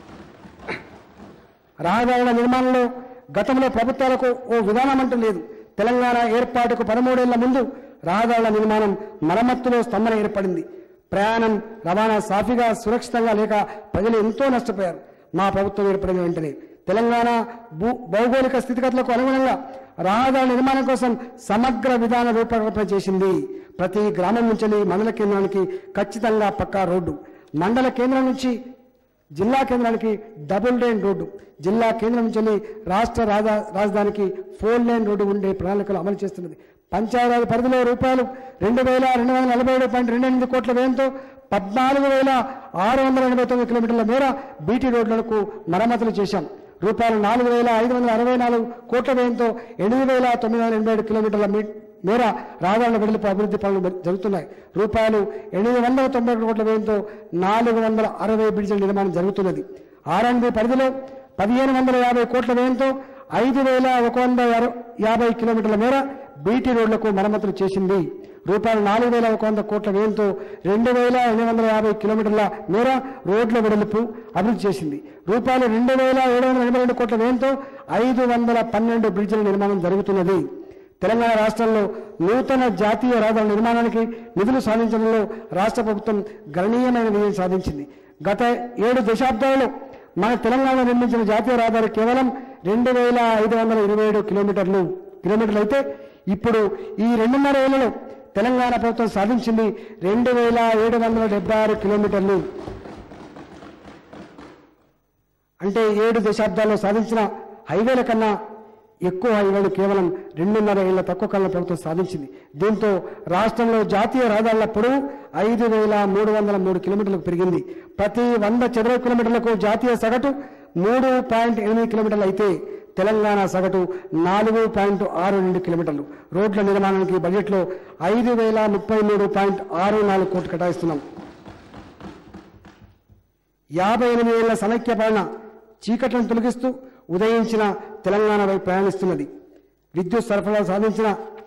రహదారుల నిర్మాణంలో గతంలో ప్రభుత్వాలకు ఓ విధానం అంటూ లేదు తెలంగాణ ఏర్పాటుకు పదమూడేళ్ల ముందు రహదారుల నిర్మాణం మరమ్మతులో స్తంభన ఏర్పడింది ప్రయాణం రవాణా సాఫీగా సురక్షితంగా లేక ప్రజలు ఎంతో నష్టపోయారు మా ప్రభుత్వం ఏర్పడిన వెంటనే తెలంగాణ భూ భౌగోళిక స్థితిగతులకు అనుగుణంగా రహదారుల నిర్మాణం కోసం సమగ్ర విధాన రూపకల్పన చేసింది ప్రతి గ్రామం నుంచి మండల కేంద్రానికి ఖచ్చితంగా పక్కా రోడ్డు మండల కేంద్రం నుంచి జిల్లా కేంద్రానికి డబుల్ లేన్ రోడ్డు జిల్లా కేంద్రం నుంచి వెళ్ళి రాష్ట్ర రాజా రాజధానికి ఫోర్ లేన్ రోడ్డు ఉండే ప్రణాళికలు అమలు చేస్తున్నది పంచాయతీ పరిధిలో రూపాయలు రెండు వేల రెండు వందల నలభై ఏడు పాయింట్ రెండు ఎనిమిది కోట్ల వ్యయంతో పద్నాలుగు వేల ఆరు వందల ఎనభై తొమ్మిది కిలోమీటర్ల మేర బీటీ రోడ్లకు మరమ్మతులు చేశాం రూపాయలు నాలుగు వేల ఐదు వందల అరవై నాలుగు కోట్ల వ్యయంతో ఎనిమిది వేల తొమ్మిది వందల ఎనభై ఏడు కిలోమీటర్ల మీ- మేర రహదారుల వెడల్పు అభివృద్ధి పనులు జరుగుతున్నాయి రూపాయలు ఎనిమిది వందల తొంభై ఒకటి కోట్ల వ్యయంతో నాలుగు వందల అరవై బ్రిడ్జిల నిర్మాణం జరుగుతున్నది ఆర్ఎండ్బి పరిధిలో పదిహేను వందల యాభై కోట్ల వ్యయంతో ఐదు వేల ఒక వంద అర- యాభై కిలోమీటర్ల మేర బీటీ రోడ్లకు మరమ్మతులు చేసింది రూపాయలు నాలుగు వేల ఒక వంద కోట్ల వ్యయంతో రెండు వేల ఎనిమిది వందల యాభై కిలోమీటర్ల మేర రోడ్ల వెడల్పు అభివృద్ధి చేసింది రూపాయలు రెండు వేల ఏడు వందల ఎనభై రెండు కోట్ల వ్యయంతో ఐదు వందల పన్నెండు బ్రిడ్జిల నిర్మాణం జరుగుతున్నది తెలంగాణ రాష్ట్రంలో నూతన జాతీయ రహదారుల నిర్మాణానికి నిధులు సాధించడంలో రాష్ట్ర ప్రభుత్వం గణనీయమైన విజయం సాధించింది గత ఏడు దశాబ్దాలలో మన తెలంగాణలో నిర్మించిన జాతీయ రహదారి కేవలం రెండు వేల ఐదు వందల ఇరవై ఏడు కిలోమీటర్లు కిలోమీటర్లు అయితే ఇప్పుడు ఈ రెండున్నర ఏళ్లలో తెలంగాణ ప్రభుత్వం సాధించింది రెండు వేల ఏడు వందల డెబ్బై ఆరు కిలోమీటర్లు అంటే ఏడు దశాబ్దాల్లో సాధించిన హైవేల కన్నా ఎక్కువ హైవేలు కేవలం రెండున్నర ఏళ్ల తక్కువ కాలంలో ప్రభుత్వం సాధించింది దీంతో రాష్ట్రంలో జాతీయ రహదారుల పొడవు ఐదు వేల మూడు వందల మూడు కిలోమీటర్లకు పెరిగింది ప్రతి వంద చదరపు కిలోమీటర్లకు జాతీయ సగటు మూడు పాయింట్ ఎనిమిది కిలోమీటర్లు అయితే తెలంగాణ సగటు నాలుగు పాయింట్ ఆరు రెండు కిలోమీటర్లు రోడ్ల నిర్మాణానికి బడ్జెట్లో ఐదు వేల ముప్పై మూడు పాయింట్ ఆరు నాలుగు కోట్లు కేటాయిస్తున్నాం యాభై ఎనిమిది ఏళ్ల సమైక్య పాలన చీకట్లను తొలగిస్తూ ఉదయించిన తెలంగాణ వైపు ప్రయాణిస్తున్నది విద్యుత్ సరఫరా సాధించిన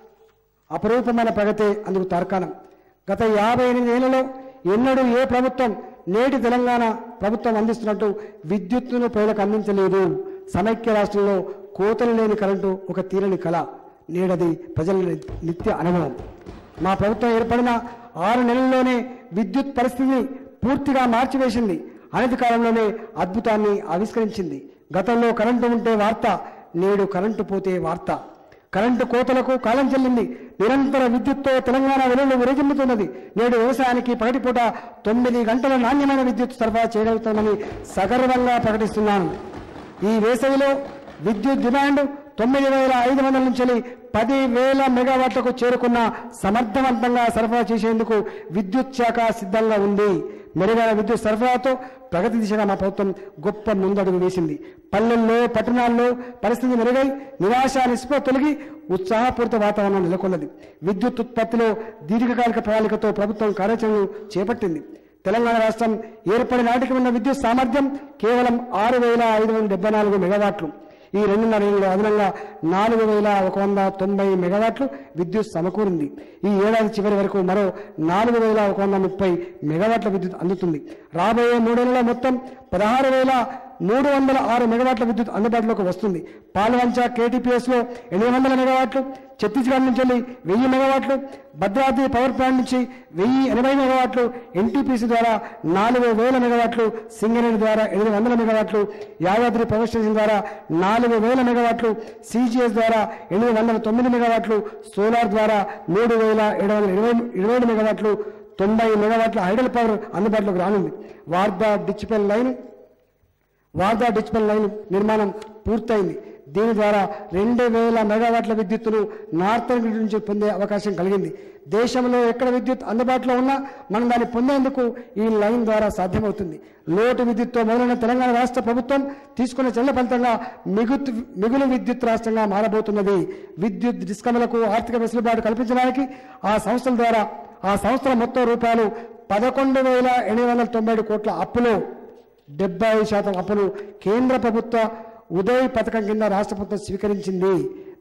అపరూపమైన ప్రగతే అందుకు తార్కాణం గత యాభై ఎనిమిది ఏళ్లలో ఎన్నడూ ఏ ప్రభుత్వం నేటి తెలంగాణ ప్రభుత్వం అందిస్తున్నట్టు విద్యుత్తును ప్రజలకు అందించలేదు సమైక్య రాష్ట్రంలో కోతలు లేని కరెంటు ఒక తీరని కళ నేడది ప్రజల నిత్య అనుభవం మా ప్రభుత్వం ఏర్పడిన ఆరు నెలల్లోనే విద్యుత్ పరిస్థితిని పూర్తిగా మార్చివేసింది అనతి కాలంలోనే అద్భుతాన్ని ఆవిష్కరించింది గతంలో కరెంటు ఉంటే వార్త నేడు కరెంటు పోతే వార్త కరెంటు కోతలకు కాలం చెల్లింది నిరంతర విద్యుత్తో తెలంగాణ వెలుగులు విరజిమ్ముతున్నది నేడు వ్యవసాయానికి పగటిపూట తొమ్మిది గంటల నాణ్యమైన విద్యుత్ సరఫరా చేయగలుగుతామని సగర్వంగా ప్రకటిస్తున్నాను ఈ వేసవిలో విద్యుత్ డిమాండ్ తొమ్మిది వేల ఐదు వందల నుంచి పది వేల మెగావాట్లకు చేరుకున్న సమర్థవంతంగా సరఫరా చేసేందుకు విద్యుత్ శాఖ సిద్ధంగా ఉంది మెరుగైన విద్యుత్ సరఫరాతో ప్రగతి దిశగా మా ప్రభుత్వం గొప్ప ముందడుగు వేసింది పల్లెల్లో పట్టణాల్లో పరిస్థితి మెరుగై నిరాశ నిస్పృహ తొలగి ఉత్సాహపూరిత వాతావరణం నెలకొన్నది విద్యుత్ ఉత్పత్తిలో దీర్ఘకాలిక ప్రణాళికతో ప్రభుత్వం కార్యాచరణలు చేపట్టింది తెలంగాణ రాష్ట్రం ఏర్పడిన నాటికి ఉన్న విద్యుత్ సామర్థ్యం కేవలం ఆరు వేల ఐదు వందల డెబ్బై నాలుగు మెగావాట్లు ఈ రెండున్నర ఏళ్ళలో అదనంగా నాలుగు వేల ఒక వంద తొంభై మెగావాట్లు విద్యుత్ సమకూరింది ఈ ఏడాది చివరి వరకు మరో నాలుగు వేల ఒక వంద ముప్పై మెగావాట్ల విద్యుత్ అందుతుంది రాబోయే మూడేళ్లలో మొత్తం పదహారు వేల మూడు వందల ఆరు మెగావాట్ల విద్యుత్ అందుబాటులోకి వస్తుంది పాల్వంచ కేటీపీఎస్లో ఎనిమిది వందల మెగావాట్లు ఛత్తీస్గఢ్ నుంచి వెళ్ళి వెయ్యి మెగావాట్లు భద్రాద్రి పవర్ ప్లాంట్ నుంచి వెయ్యి ఎనభై మెగావాట్లు ఎన్టీపీసీ ద్వారా నాలుగు వేల మెగావాట్లు సింగరేణి ద్వారా ఎనిమిది వందల మెగావాట్లు యాదాద్రి పవర్ స్టేషన్ ద్వారా నాలుగు వేల మెగావాట్లు సిజిఎస్ ద్వారా ఎనిమిది వందల తొమ్మిది మెగావాట్లు సోలార్ ద్వారా మూడు వేల ఏడు వందల ఇరవై ఇరవై ఏడు మెగావాట్లు తొంభై మెగావాట్ల హైడల్ పవర్ అందుబాటులోకి రానుంది Wardha digital line Wardha digital line నిర్మాణం పూర్తయింది దీని ద్వారా రెండు వేల మెగావాట్ల విద్యుత్తును నార్థన్ గ్రిడ్ నుంచి పొందే అవకాశం కలిగింది దేశంలో ఎక్కడ విద్యుత్ అందుబాటులో ఉన్నా మనం దాన్ని పొందేందుకు ఈ లైన్ ద్వారా సాధ్యమవుతుంది లోటు విద్యుత్తో మొదలైన తెలంగాణ రాష్ట్ర ప్రభుత్వం తీసుకున్న చర్యల ఫలితంగా మిగుతు మిగులు విద్యుత్ రాష్ట్రంగా మారబోతున్నది విద్యుత్ డిస్కమ్లకు ఆర్థిక వెసులుబాటు కల్పించడానికి ఆ సంస్థల ద్వారా ఆ సంస్థల మొత్తం రూపాయలు పదకొండు వేల ఎనిమిది వందల తొంభై ఏడు కోట్ల అప్పులో డెబ్బై శాతం అప్పును కేంద్ర ప్రభుత్వ ఉదయ్ పథకం కింద రాష్ట్ర ప్రభుత్వం స్వీకరించింది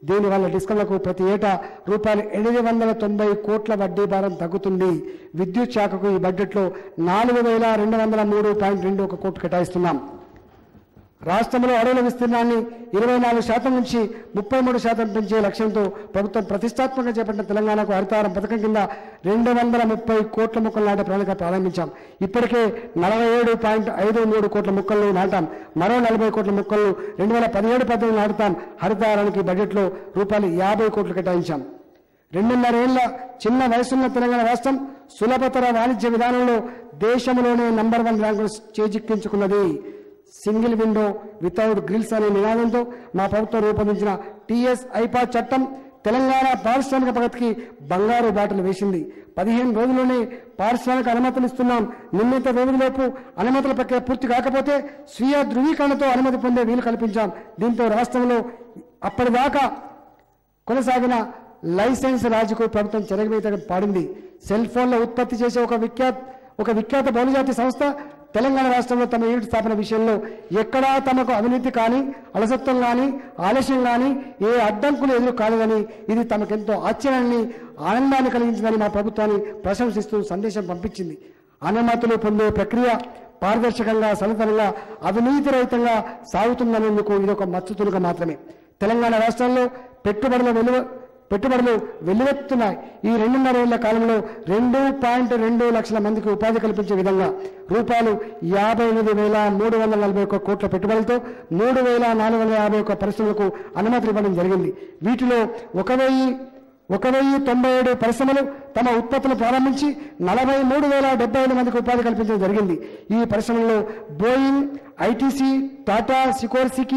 దీనివల్ల డిస్కంలకు ప్రతి ఏటా రూపాయలు ఎనిమిది వందల తొంభై కోట్ల వడ్డీ భారం తగ్గుతుంది విద్యుత్ శాఖకు ఈ బడ్జెట్లో నాలుగు వేల రెండు వందల మూడు పాయింట్ రెండు ఒక కోట్లు కేటాయిస్తున్నాం రాష్ట్రంలో అడవుల విస్తీర్ణాన్ని ఇరవై నాలుగు శాతం నుంచి ముప్పై మూడు శాతం పెంచే లక్ష్యంతో ప్రభుత్వం ప్రతిష్టాత్మకంగా చేపట్టిన తెలంగాణకు హరితారం పథకం కింద రెండు వందల ముప్పై కోట్ల మొక్కలు నాటే ప్రణాళిక ప్రారంభించాం ఇప్పటికే నలభై ఏడు పాయింట్ ఐదు మూడు కోట్ల మొక్కలను నాటాం మరో నలభై కోట్ల మొక్కలను రెండు వేల పదిహేడు పద్దెనిమిది నాటుతాం హరితారానికి బడ్జెట్లో రూపాయలు యాభై కోట్లు కేటాయించాం రెండున్నరేళ్ల చిన్న వయసున్న తెలంగాణ రాష్ట్రం సులభతర వాణిజ్య విధానంలో దేశంలోనే నంబర్ వన్ ర్యాంకును చేజిక్కించుకున్నది సింగిల్ విండో వితౌట్ గ్రిల్స్ అనే నినాదంతో మా ప్రభుత్వం రూపొందించిన టీఎస్ ఐపా చట్టం తెలంగాణ పారిశ్రామిక ప్రగతికి బంగారు బాటలు వేసింది పదిహేను రోజుల్లోనే పారిశ్రామిక అనుమతులు ఇస్తున్నాం నిర్ణీత రోజులలోపు అనుమతుల ప్రక్రియ పూర్తి కాకపోతే స్వీయ ధృవీకరణతో అనుమతి పొందే వీలు కల్పించాం దీంతో రాష్ట్రంలో అప్పటిదాకా కొనసాగిన లైసెన్స్ రాజుకు ప్రభుత్వం చెరగవేత పాడింది సెల్ ఫోన్ల ఉత్పత్తి చేసే ఒక విఖ్యాత ఒక విఖ్యాత బహుళజాతి సంస్థ తెలంగాణ రాష్ట్రంలో తమ యూనిట్ స్థాపన విషయంలో ఎక్కడా తమకు అవినీతి కానీ అలసత్వం కానీ ఆలస్యం కానీ ఏ అడ్డంకులు ఎదురు కాలేదని ఇది తమకెంతో ఆశ్చర్యాన్ని ఆనందాన్ని కలిగించిందని మా ప్రభుత్వాన్ని ప్రశంసిస్తూ సందేశం పంపించింది అనుమతులు పొందే ప్రక్రియ పారదర్శకంగా సలతనంగా అవినీతి రహితంగా సాగుతుందనేందుకు ఇది ఒక మచ్చుతునుక మాత్రమే తెలంగాణ రాష్ట్రంలో పెట్టుబడుల విలువ పెట్టుబడులు వెల్లువెత్తున్నాయి ఈ రెండున్నర ఏళ్ల కాలంలో రెండు పాయింట్ రెండు లక్షల మందికి ఉపాధి కల్పించే విధంగా రూపాయలు యాభై ఎనిమిది వేల మూడు వందల నలభై ఒక్క కోట్ల పెట్టుబడులతో మూడు వేల నాలుగు వందల యాభై ఒక్క పరిశ్రమలకు అనుమతులు ఇవ్వడం జరిగింది వీటిలో ఒక వెయ్యి ఒక వెయ్యి తొంభై ఏడు పరిశ్రమలు తమ ఉత్పత్తులు ప్రారంభించి నలభై మూడు వేల డెబ్బై ఐదు మందికి ఉపాధి కల్పించడం జరిగింది ఈ పరిశ్రమల్లో బోయింగ్ ఐటీసీ టాటా సికోర్సికి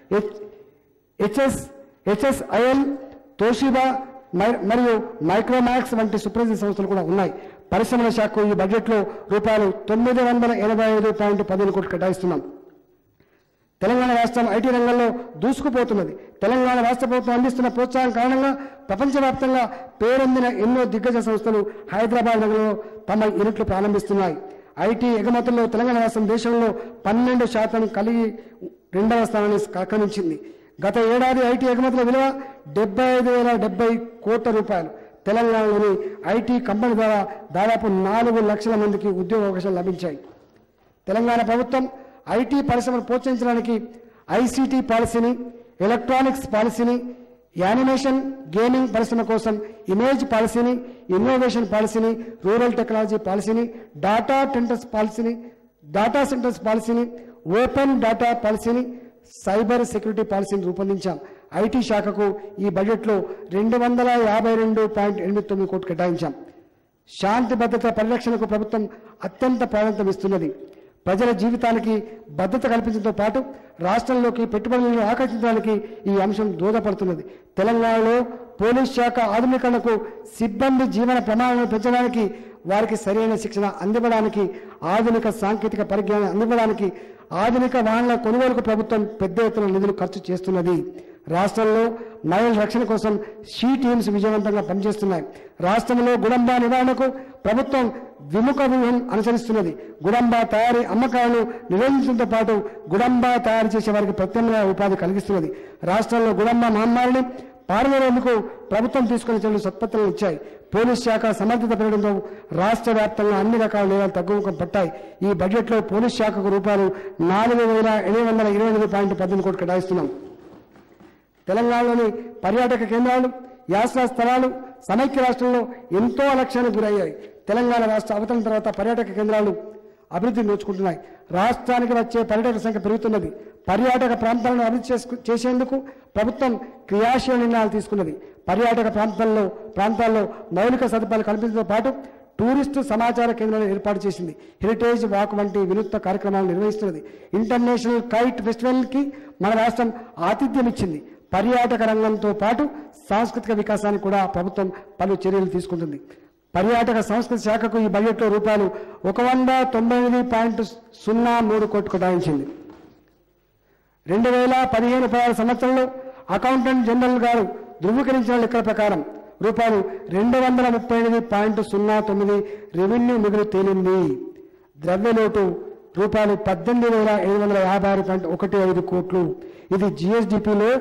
హెచ్ఎస్ హెచ్ఎస్ఐఎల్ తోషిబా మై- మరియు మైక్రోమాక్స్ వంటి సుప్రసిద్ధ సంస్థలు కూడా ఉన్నాయి పరిశ్రమల శాఖకు ఈ బడ్జెట్లో రూపాయలు తొమ్మిది వందల ఎనభై ఐదు పాయింట్ పదిహేను కోట్లు కేటాయిస్తున్నాం తెలంగాణ రాష్ట్రం ఐటీ రంగంలో దూసుకుపోతున్నది తెలంగాణ రాష్ట్ర ప్రభుత్వం అందిస్తున్న ప్రోత్సాహం కారణంగా ప్రపంచవ్యాప్తంగా పేరొందిన ఎన్నో దిగ్గజ సంస్థలు హైదరాబాద్ నగరంలో తమ యూనిట్లు ప్రారంభిస్తున్నాయి ఐటీ ఎగుమతుల్లో తెలంగాణ రాష్ట్రం దేశంలో పన్నెండు శాతం కలిగి రెండవ స్థానాన్ని ఆక్రమించింది గత ఏడాది ఐటీ ఎగుమతుల విలువ డెబ్బై ఐదు వేల డెబ్బై కోట్ల రూపాయలు తెలంగాణలోని ఐటీ కంపెనీ ద్వారా దాదాపు నాలుగు లక్షల మందికి ఉద్యోగ అవకాశాలు లభించాయి తెలంగాణ ప్రభుత్వం ఐటీ పరిశ్రమను ప్రోత్సహించడానికి ఐసీటీ పాలసీని ఎలక్ట్రానిక్స్ పాలసీని యానిమేషన్ గేమింగ్ పరిశ్రమ కోసం ఇమేజ్ పాలసీని ఇన్నోవేషన్ పాలసీని రూరల్ టెక్నాలజీ పాలసీని డాటా టెంటర్స్ పాలసీని డాటా సెంటర్స్ పాలసీని ఓపెన్ డాటా పాలసీని సైబర్ సెక్యూరిటీ పాలసీని రూపొందించాం ఐటీ శాఖకు ఈ బడ్జెట్లో రెండు వందల యాభై రెండు పాయింట్ ఎనిమిది తొమ్మిది కోట్లు కేటాయించాం శాంతి భద్రత పరిరక్షణకు ప్రభుత్వం అత్యంత ప్రాధాన్యత ఇస్తున్నది ప్రజల జీవితానికి భద్రత కల్పించడంతో పాటు రాష్ట్రంలోకి పెట్టుబడులను ఆకర్షించడానికి ఈ అంశం దోహదపడుతున్నది తెలంగాణలో పోలీస్ శాఖ ఆధునీకరణకు సిబ్బంది జీవన ప్రమాణాలను పెంచడానికి వారికి సరైన శిక్షణ అందివ్వడానికి ఆధునిక సాంకేతిక పరిజ్ఞానం అందివ్వడానికి ఆధునిక వాహనాల కొనుగోలుకు ప్రభుత్వం పెద్ద ఎత్తున నిధులు ఖర్చు చేస్తున్నది రాష్ట్రంలో మహిళల రక్షణ కోసం షీ టీమ్స్ విజయవంతంగా పనిచేస్తున్నాయి రాష్ట్రంలో గుడంబా నివారణకు ప్రభుత్వం విముఖ వ్యూహం అనుసరిస్తున్నది గుడంబా తయారీ అమ్మకాలను నిరోధించడంతో పాటు గుడంబా తయారు చేసే వారికి ప్రత్యామ్నాయ ఉపాధి కలిగిస్తున్నది రాష్ట్రంలో గుడంబా మహమ్మారిని పాల్గొనేందుకు ప్రభుత్వం తీసుకున్న చర్యలు సత్పత్రాలు ఇచ్చాయి పోలీస్ శాఖ సమర్థత పెరగడంతో రాష్ట్ర వ్యాప్తంగా అన్ని రకాల నేరాలు తగ్గుముఖం పట్టాయి ఈ బడ్జెట్లో పోలీస్ శాఖకు రూపాయలు నాలుగు వేల ఎనిమిది వందల ఇరవై ఎనిమిది పాయింట్ పద్దెనిమిది కోట్లు కేటాయిస్తున్నాం తెలంగాణలోని పర్యాటక కేంద్రాలు యాత్రా స్థలాలు సమైక్య రాష్ట్రంలో ఎంతో అలక్ష్యానికి గురయ్యాయి తెలంగాణ రాష్ట్ర అవతరణ తర్వాత పర్యాటక కేంద్రాలు అభివృద్ధి నోచుకుంటున్నాయి రాష్ట్రానికి వచ్చే పర్యాటక సంఖ్య పెరుగుతున్నది పర్యాటక ప్రాంతాలను అభివృద్ధి చేసుకు చేసేందుకు ప్రభుత్వం క్రియాశీల నిర్ణయాలు తీసుకున్నది పర్యాటక ప్రాంతాల్లో ప్రాంతాల్లో మౌలిక సదుపాయాలు కల్పించడంతో పాటు టూరిస్టు సమాచార కేంద్రాలను ఏర్పాటు చేసింది హెరిటేజ్ వాక్ వంటి వినూత్న కార్యక్రమాలను నిర్వహిస్తున్నది ఇంటర్నేషనల్ కైట్ ఫెస్టివల్కి మన రాష్ట్రం ఆతిథ్యం ఇచ్చింది పర్యాటక రంగంతో పాటు సాంస్కృతిక వికాసానికి కూడా ప్రభుత్వం పలు చర్యలు తీసుకుంటుంది పర్యాటక సంస్కృతి శాఖకు ఈ బడ్జెట్లో రూపాయలు ఒక వంద తొంభై ఎనిమిది పాయింట్ సున్నా మూడు కోట్లు కేటాయించింది రెండు వేల పదిహేను పదహారు సంవత్సరంలో అకౌంటెంట్ జనరల్ గారు ధృవీకరించిన లెక్కల ప్రకారం రూపాయలు రెండు వందల ముప్పై ఎనిమిది పాయింట్ సున్నా తొమ్మిది రెవెన్యూ మిగులు తేలింది ద్రవ్యలోటు రూపాయలు పద్దెనిమిది వేల ఎనిమిది వందల యాభై ఆరు పాయింట్ ఒకటి ఐదు కోట్లు ఇది జిఎస్డిపిలో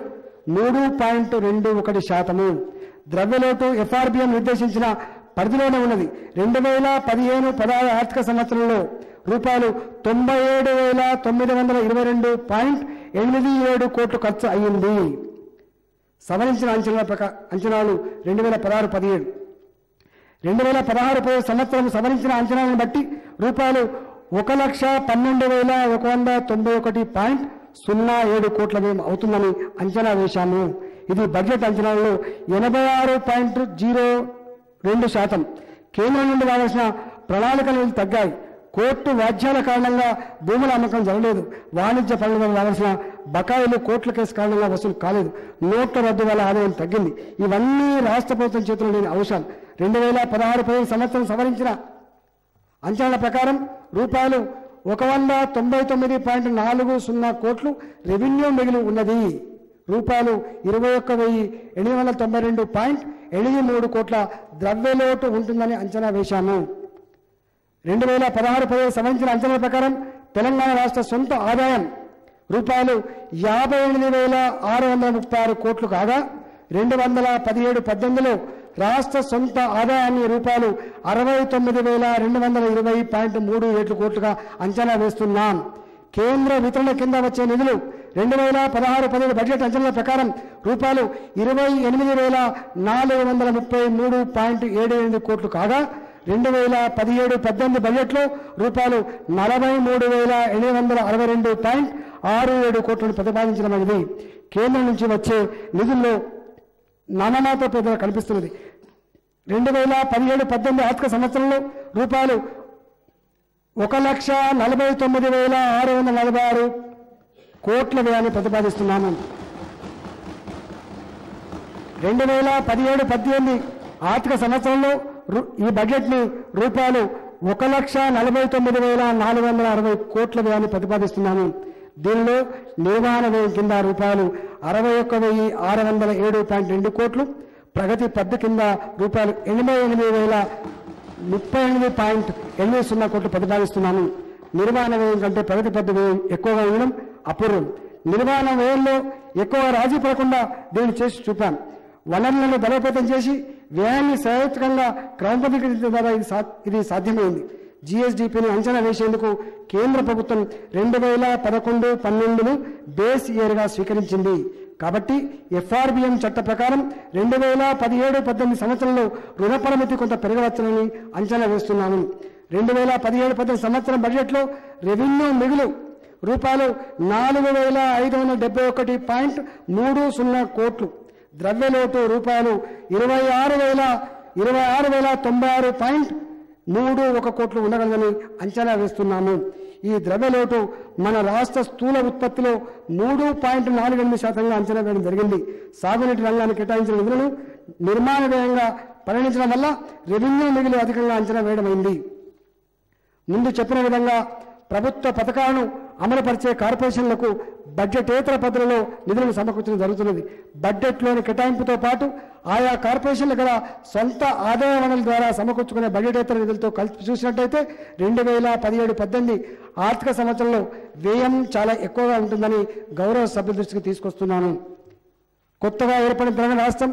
మూడు పాయింట్ రెండు ఒకటి శాతము ద్రవ్యలోటు ఎఫ్ఆర్బిఎం నిర్దేశించిన పరిధిలోనే ఉన్నది రెండు వేల పదిహేను పదహారు ఆర్థిక సంవత్సరంలో రూపాయలు తొంభై ఏడు వేల తొమ్మిది వందల ఇరవై రెండు పాయింట్ ఎనిమిది ఏడు కోట్లు ఖర్చు అయ్యింది సవరించిన అంచనాల ప్రకా అంచనాలు రెండు వేల పదహారు పదిహేడు రెండు వేల పదహారు పదిహేడు సంవత్సరం సవరించిన అంచనాలను బట్టి రూపాయలు ఒక లక్ష పన్నెండు వేల ఒక వంద తొంభై ఒకటి పాయింట్ సున్నా ఏడు కోట్ల వ్యయం అవుతుందని అంచనా వేశాము ఇది బడ్జెట్ అంచనాలలో ఎనభై ఆరు పాయింట్ జీరో రెండు శాతం కేంద్రం నుండి రావాల్సిన ప్రణాళికలు తగ్గాయి కోర్టు వాద్యాల కారణంగా భూముల అమ్మకం జరగలేదు వాణిజ్య పనుల రావాల్సిన బకాయిలు కోర్టుల కేసు కారణంగా వసూలు కాలేదు నోట్ల రద్దు వల్ల ఆదాయం తగ్గింది ఇవన్నీ రాష్ట్ర ప్రభుత్వం చేతిలో లేని అంశాలు రెండు వేల పదహారు పదిహేను సంవత్సరం సవరించిన అంచనాల ప్రకారం రూపాయలు ఒక వంద తొంభై తొమ్మిది పాయింట్ నాలుగు సున్నా కోట్లు రెవెన్యూ మిగిలి ఉన్నది రూపాయలు ఇరవై ఒక్క వెయ్యి ఎనిమిది వందల తొంభై రెండు పాయింట్ ఎనిమిది మూడు కోట్ల ద్రవ్యలోటు ఉంటుందని అంచనా వేశాము రెండు వేల పదహారు పదిహేను సంబంధించిన అంచనాల ప్రకారం తెలంగాణ రాష్ట్ర సొంత ఆదాయం రూపాయలు యాభై ఎనిమిది వేల ఆరు వందల ముప్పై ఆరు కోట్లు కాగా రెండు వందల పదిహేడు పద్దెనిమిదిలో రాష్ట్ర సొంత ఆదాయాన్ని రూపాయలు అరవై తొమ్మిది వేల రెండు వందల ఇరవై పాయింట్ మూడు ఏడు కోట్లుగా అంచనా వేస్తున్నాం కేంద్ర వితరణ కింద వచ్చే నిధులు రెండు వేల పదహారు పదిహేడు బడ్జెట్ అంచనాల ప్రకారం రూపాయలు ఇరవై ఎనిమిది వేల నాలుగు వందల ముప్పై మూడు పాయింట్ ఏడు ఎనిమిది కోట్లు కాగా రెండు వేల పదిహేడు పద్దెనిమిది బడ్జెట్లో రూపాయలు నలభై మూడు వేల ఎనిమిది వందల అరవై రెండు పాయింట్ ఆరు ఏడు కోట్లను ప్రతిపాదించడమైనది కేంద్రం నుంచి వచ్చే నిధుల్లో నామమాత పేద కనిపిస్తున్నది రెండు వేల పదిహేడు పద్దెనిమిది ఆర్థిక సంవత్సరంలో రూపాయలు ఒక లక్ష నలభై తొమ్మిది వేల ఆరు వందల నలభై ఆరు కోట్ల వ్యయాన్ని ప్రతిపాదిస్తున్నాము రెండు వేల పదిహేడు పద్దెనిమిది ఆర్థిక సంవత్సరంలో రు- ఈ బడ్జెట్ని రూపాయలు ఒక లక్ష నలభై తొమ్మిది వేల నాలుగు వందల అరవై కోట్ల వ్యయాన్ని ప్రతిపాదిస్తున్నాము దీనిలో నిర్వహణ వ్యయం కింద రూపాయలు అరవై ఒక్క వెయ్యి ఆరు వందల ఏడు పాయింట్ రెండు కోట్లు ప్రగతి పద్దు కింద రూపాయలు ఎనభై ఎనిమిది వేల ముప్పై ఎనిమిది పాయింట్ ఎనిమిది సున్నా కోట్లు ప్రతిపాదిస్తున్నాము నిర్వహణ వ్యయం కంటే ప్రగతి పద్దు వ్యయం ఎక్కువగా ఉండడం అపూర్వం నిర్వహణ వ్యయంలో ఎక్కువ రాజీ పడకుండా దీన్ని చేసి చూపాం వనరులను బలోపేతం చేసి వ్యయాన్ని సహేతుకంగా క్రమబద్ధీకరించడం ద్వారా ఇది సా ఇది సాధ్యమైంది జిఎస్డిపిని అంచనా వేసేందుకు కేంద్ర ప్రభుత్వం రెండు వేల పదకొండు పన్నెండును బేస్ ఇయర్గా స్వీకరించింది కాబట్టి ఎఫ్ఆర్బిఎం చట్ట ప్రకారం రెండు వేల పదిహేడు పద్దెనిమిది సంవత్సరంలో రుణ పరిమితి కొంత పెరగవచ్చునని అంచనా వేస్తున్నాము రెండు వేల పదిహేడు పద్దెనిమిది సంవత్సరం బడ్జెట్లో రెవెన్యూ మిగులు రూపాయలు నాలుగు వేల ఐదు వందల డెబ్బై ఒకటి పాయింట్ మూడు సున్నా కోట్లు ద్రవ్యలోటు రూపాయలు ఇరవై ఆరు వేల ఇరవై ఆరు వేల తొంభై ఆరు పాయింట్ మూడు ఒక కోట్లు ఉండగలదని అంచనా వేస్తున్నాము ఈ ద్రవ్యలోటు మన రాష్ట్ర స్థూల ఉత్పత్తిలో మూడు పాయింట్ నాలుగు ఎనిమిది శాతంగా అంచనా వేయడం జరిగింది సాగునీటి రంగానికి కేటాయించిన నిధులను నిర్మాణ వ్యయంగా పరిగణించడం వల్ల రెవెన్యూ మిగులు అధికంగా అంచనా వేయడమైంది ముందు చెప్పిన విధంగా ప్రభుత్వ పథకాలను అమలుపరిచే కార్పొరేషన్లకు బడ్జెటేతర పద్ధతిలో నిధులను సమకూర్చడం జరుగుతున్నది బడ్జెట్లోని కేటాయింపుతో పాటు ఆయా కార్పొరేషన్ల గల సొంత ఆదాయ వనరుల ద్వారా సమకూర్చుకునే బడ్జెటేతర నిధులతో కలిపి చూసినట్టయితే రెండు వేల పదిహేడు పద్దెనిమిది ఆర్థిక సంవత్సరంలో వ్యయం చాలా ఎక్కువగా ఉంటుందని గౌరవ సభ్యుల దృష్టికి తీసుకొస్తున్నాను కొత్తగా ఏర్పడిన తెలంగాణ రాష్ట్రం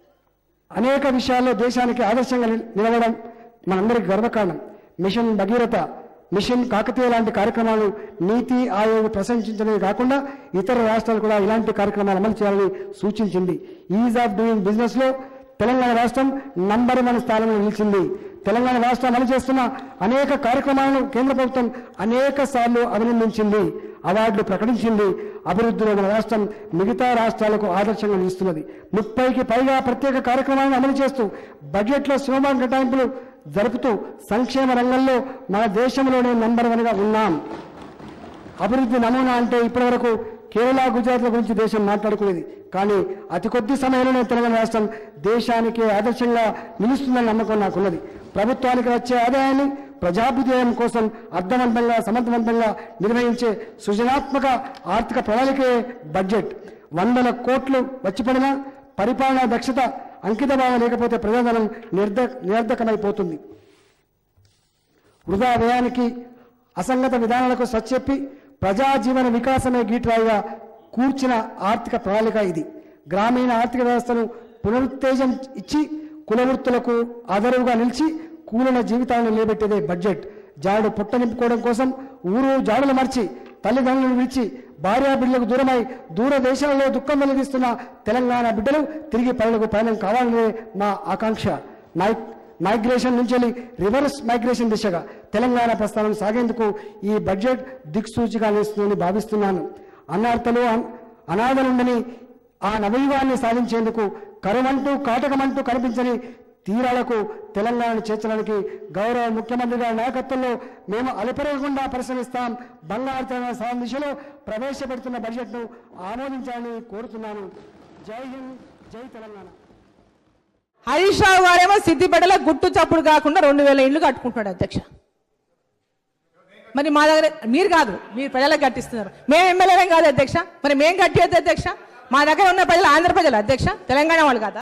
అనేక విషయాల్లో దేశానికి ఆదర్శంగా నిల్- నిలవడం మనందరికీ గర్వకారణం మిషన్ భగీరథ మిషన్ కాకతీయ లాంటి కార్యక్రమాలు నీతి ఆయోగ్ ప్రశంసించడమే కాకుండా ఇతర రాష్ట్రాలు కూడా ఇలాంటి కార్యక్రమాలు అమలు చేయాలని సూచించింది ఈజ్ ఆఫ్ డూయింగ్ బిజినెస్ లో తెలంగాణ రాష్ట్రం నంబర్ వన్ స్థానంలో నిలిచింది తెలంగాణ రాష్ట్రం అమలు చేస్తున్న అనేక కార్యక్రమాలను కేంద్ర ప్రభుత్వం అనేక సార్లు అభినందించింది అవార్డులు ప్రకటించింది అభివృద్ధిలో మన రాష్ట్రం మిగతా రాష్ట్రాలకు ఆదర్శంగా నిలుస్తున్నది ముప్పైకి పైగా ప్రత్యేక కార్యక్రమాలను అమలు చేస్తూ బడ్జెట్లో సింహభాగం కేటాయింపులు జరుపుతూ సంక్షేమ రంగంలో మన దేశంలోనే నంబర్ వన్గా ఉన్నాం అభివృద్ధి నమూనా అంటే ఇప్పటివరకు కేరళ గుజరాత్ల గురించి దేశం మాట్లాడుకునేది కానీ అతి కొద్ది సమయంలోనే తెలంగాణ రాష్ట్రం దేశానికి ఆదర్శంగా నిలుస్తుందని నమ్మకం నాకున్నది ప్రభుత్వానికి వచ్చే ఆదాయాన్ని ప్రజాభ్యుదయం కోసం అర్థవంతంగా సమర్థవంతంగా నిర్వహించే సృజనాత్మక ఆర్థిక ప్రణాళికే బడ్జెట్ వందల కోట్లు వచ్చి పడినా పరిపాలనా దక్షత అంకిత భావం లేకపోతే ప్రజాధనం నిర్ద నిరర్ధకమైపోతుంది వృధా వ్యయానికి అసంగత విధానాలకు సచ్చెప్పి ప్రజా జీవన వికాసమే గీట్రాయిగా కూర్చిన ఆర్థిక ప్రణాళిక ఇది గ్రామీణ ఆర్థిక వ్యవస్థను పునరుత్తేజం ఇచ్చి కులవృత్తులకు ఆదరవుగా నిలిచి కూలీల జీవితాలను నిలబెట్టేదే బడ్జెట్ జాడు పుట్ట నింపుకోవడం కోసం ఊరు జాడులు మార్చి తల్లిదండ్రులను విడిచి భార్యా బిడ్డలకు దూరమై దూర దేశాలలో దుఃఖం వెలిగిస్తున్న తెలంగాణ బిడ్డలు తిరిగి పనులకు పయనం కావాలనే మా ఆకాంక్ష మై మైగ్రేషన్ నుంచి వెళ్ళి రివర్స్ మైగ్రేషన్ దిశగా తెలంగాణ ప్రస్థానం సాగేందుకు ఈ బడ్జెట్ దిక్సూచిగా నిలుస్తుందని భావిస్తున్నాను అన్నార్థలు అన్- అనాథలుండని ఆ నవయుగాన్ని సాధించేందుకు కరువంటూ కాటకమంటూ కనిపించని తీరాలకు తెలంగాణను చేర్చడానికి గౌరవ ముఖ్యమంత్రి గారి నాయకత్వంలో మేము అలుపెరగకుండా పరిశ్రమిస్తాం బంగారు తెలంగాణ సాధన దిశలో ప్రవేశపెడుతున్న బడ్జెట్ను ఆమోదించాలని కోరుతున్నాను జై హింద్ జై తెలంగాణ హరీష్ రావు గారేమో సిద్దిపేటలో గుట్టు చప్పుడు కాకుండా రెండు వేల ఇళ్ళు కట్టుకుంటున్నాడు అధ్యక్ష మరి మా దగ్గర మీరు కాదు మీరు ప్రజలకు కట్టిస్తున్నారు మేము ఎమ్మెల్యేలం కాదు అధ్యక్ష మరి మేము కట్టేది అధ్యక్ష మా దగ్గర ఉన్న ప్రజలు ఆంధ్ర ప్రజలు అధ్యక్ష తెలంగాణ వాళ్ళు కాదా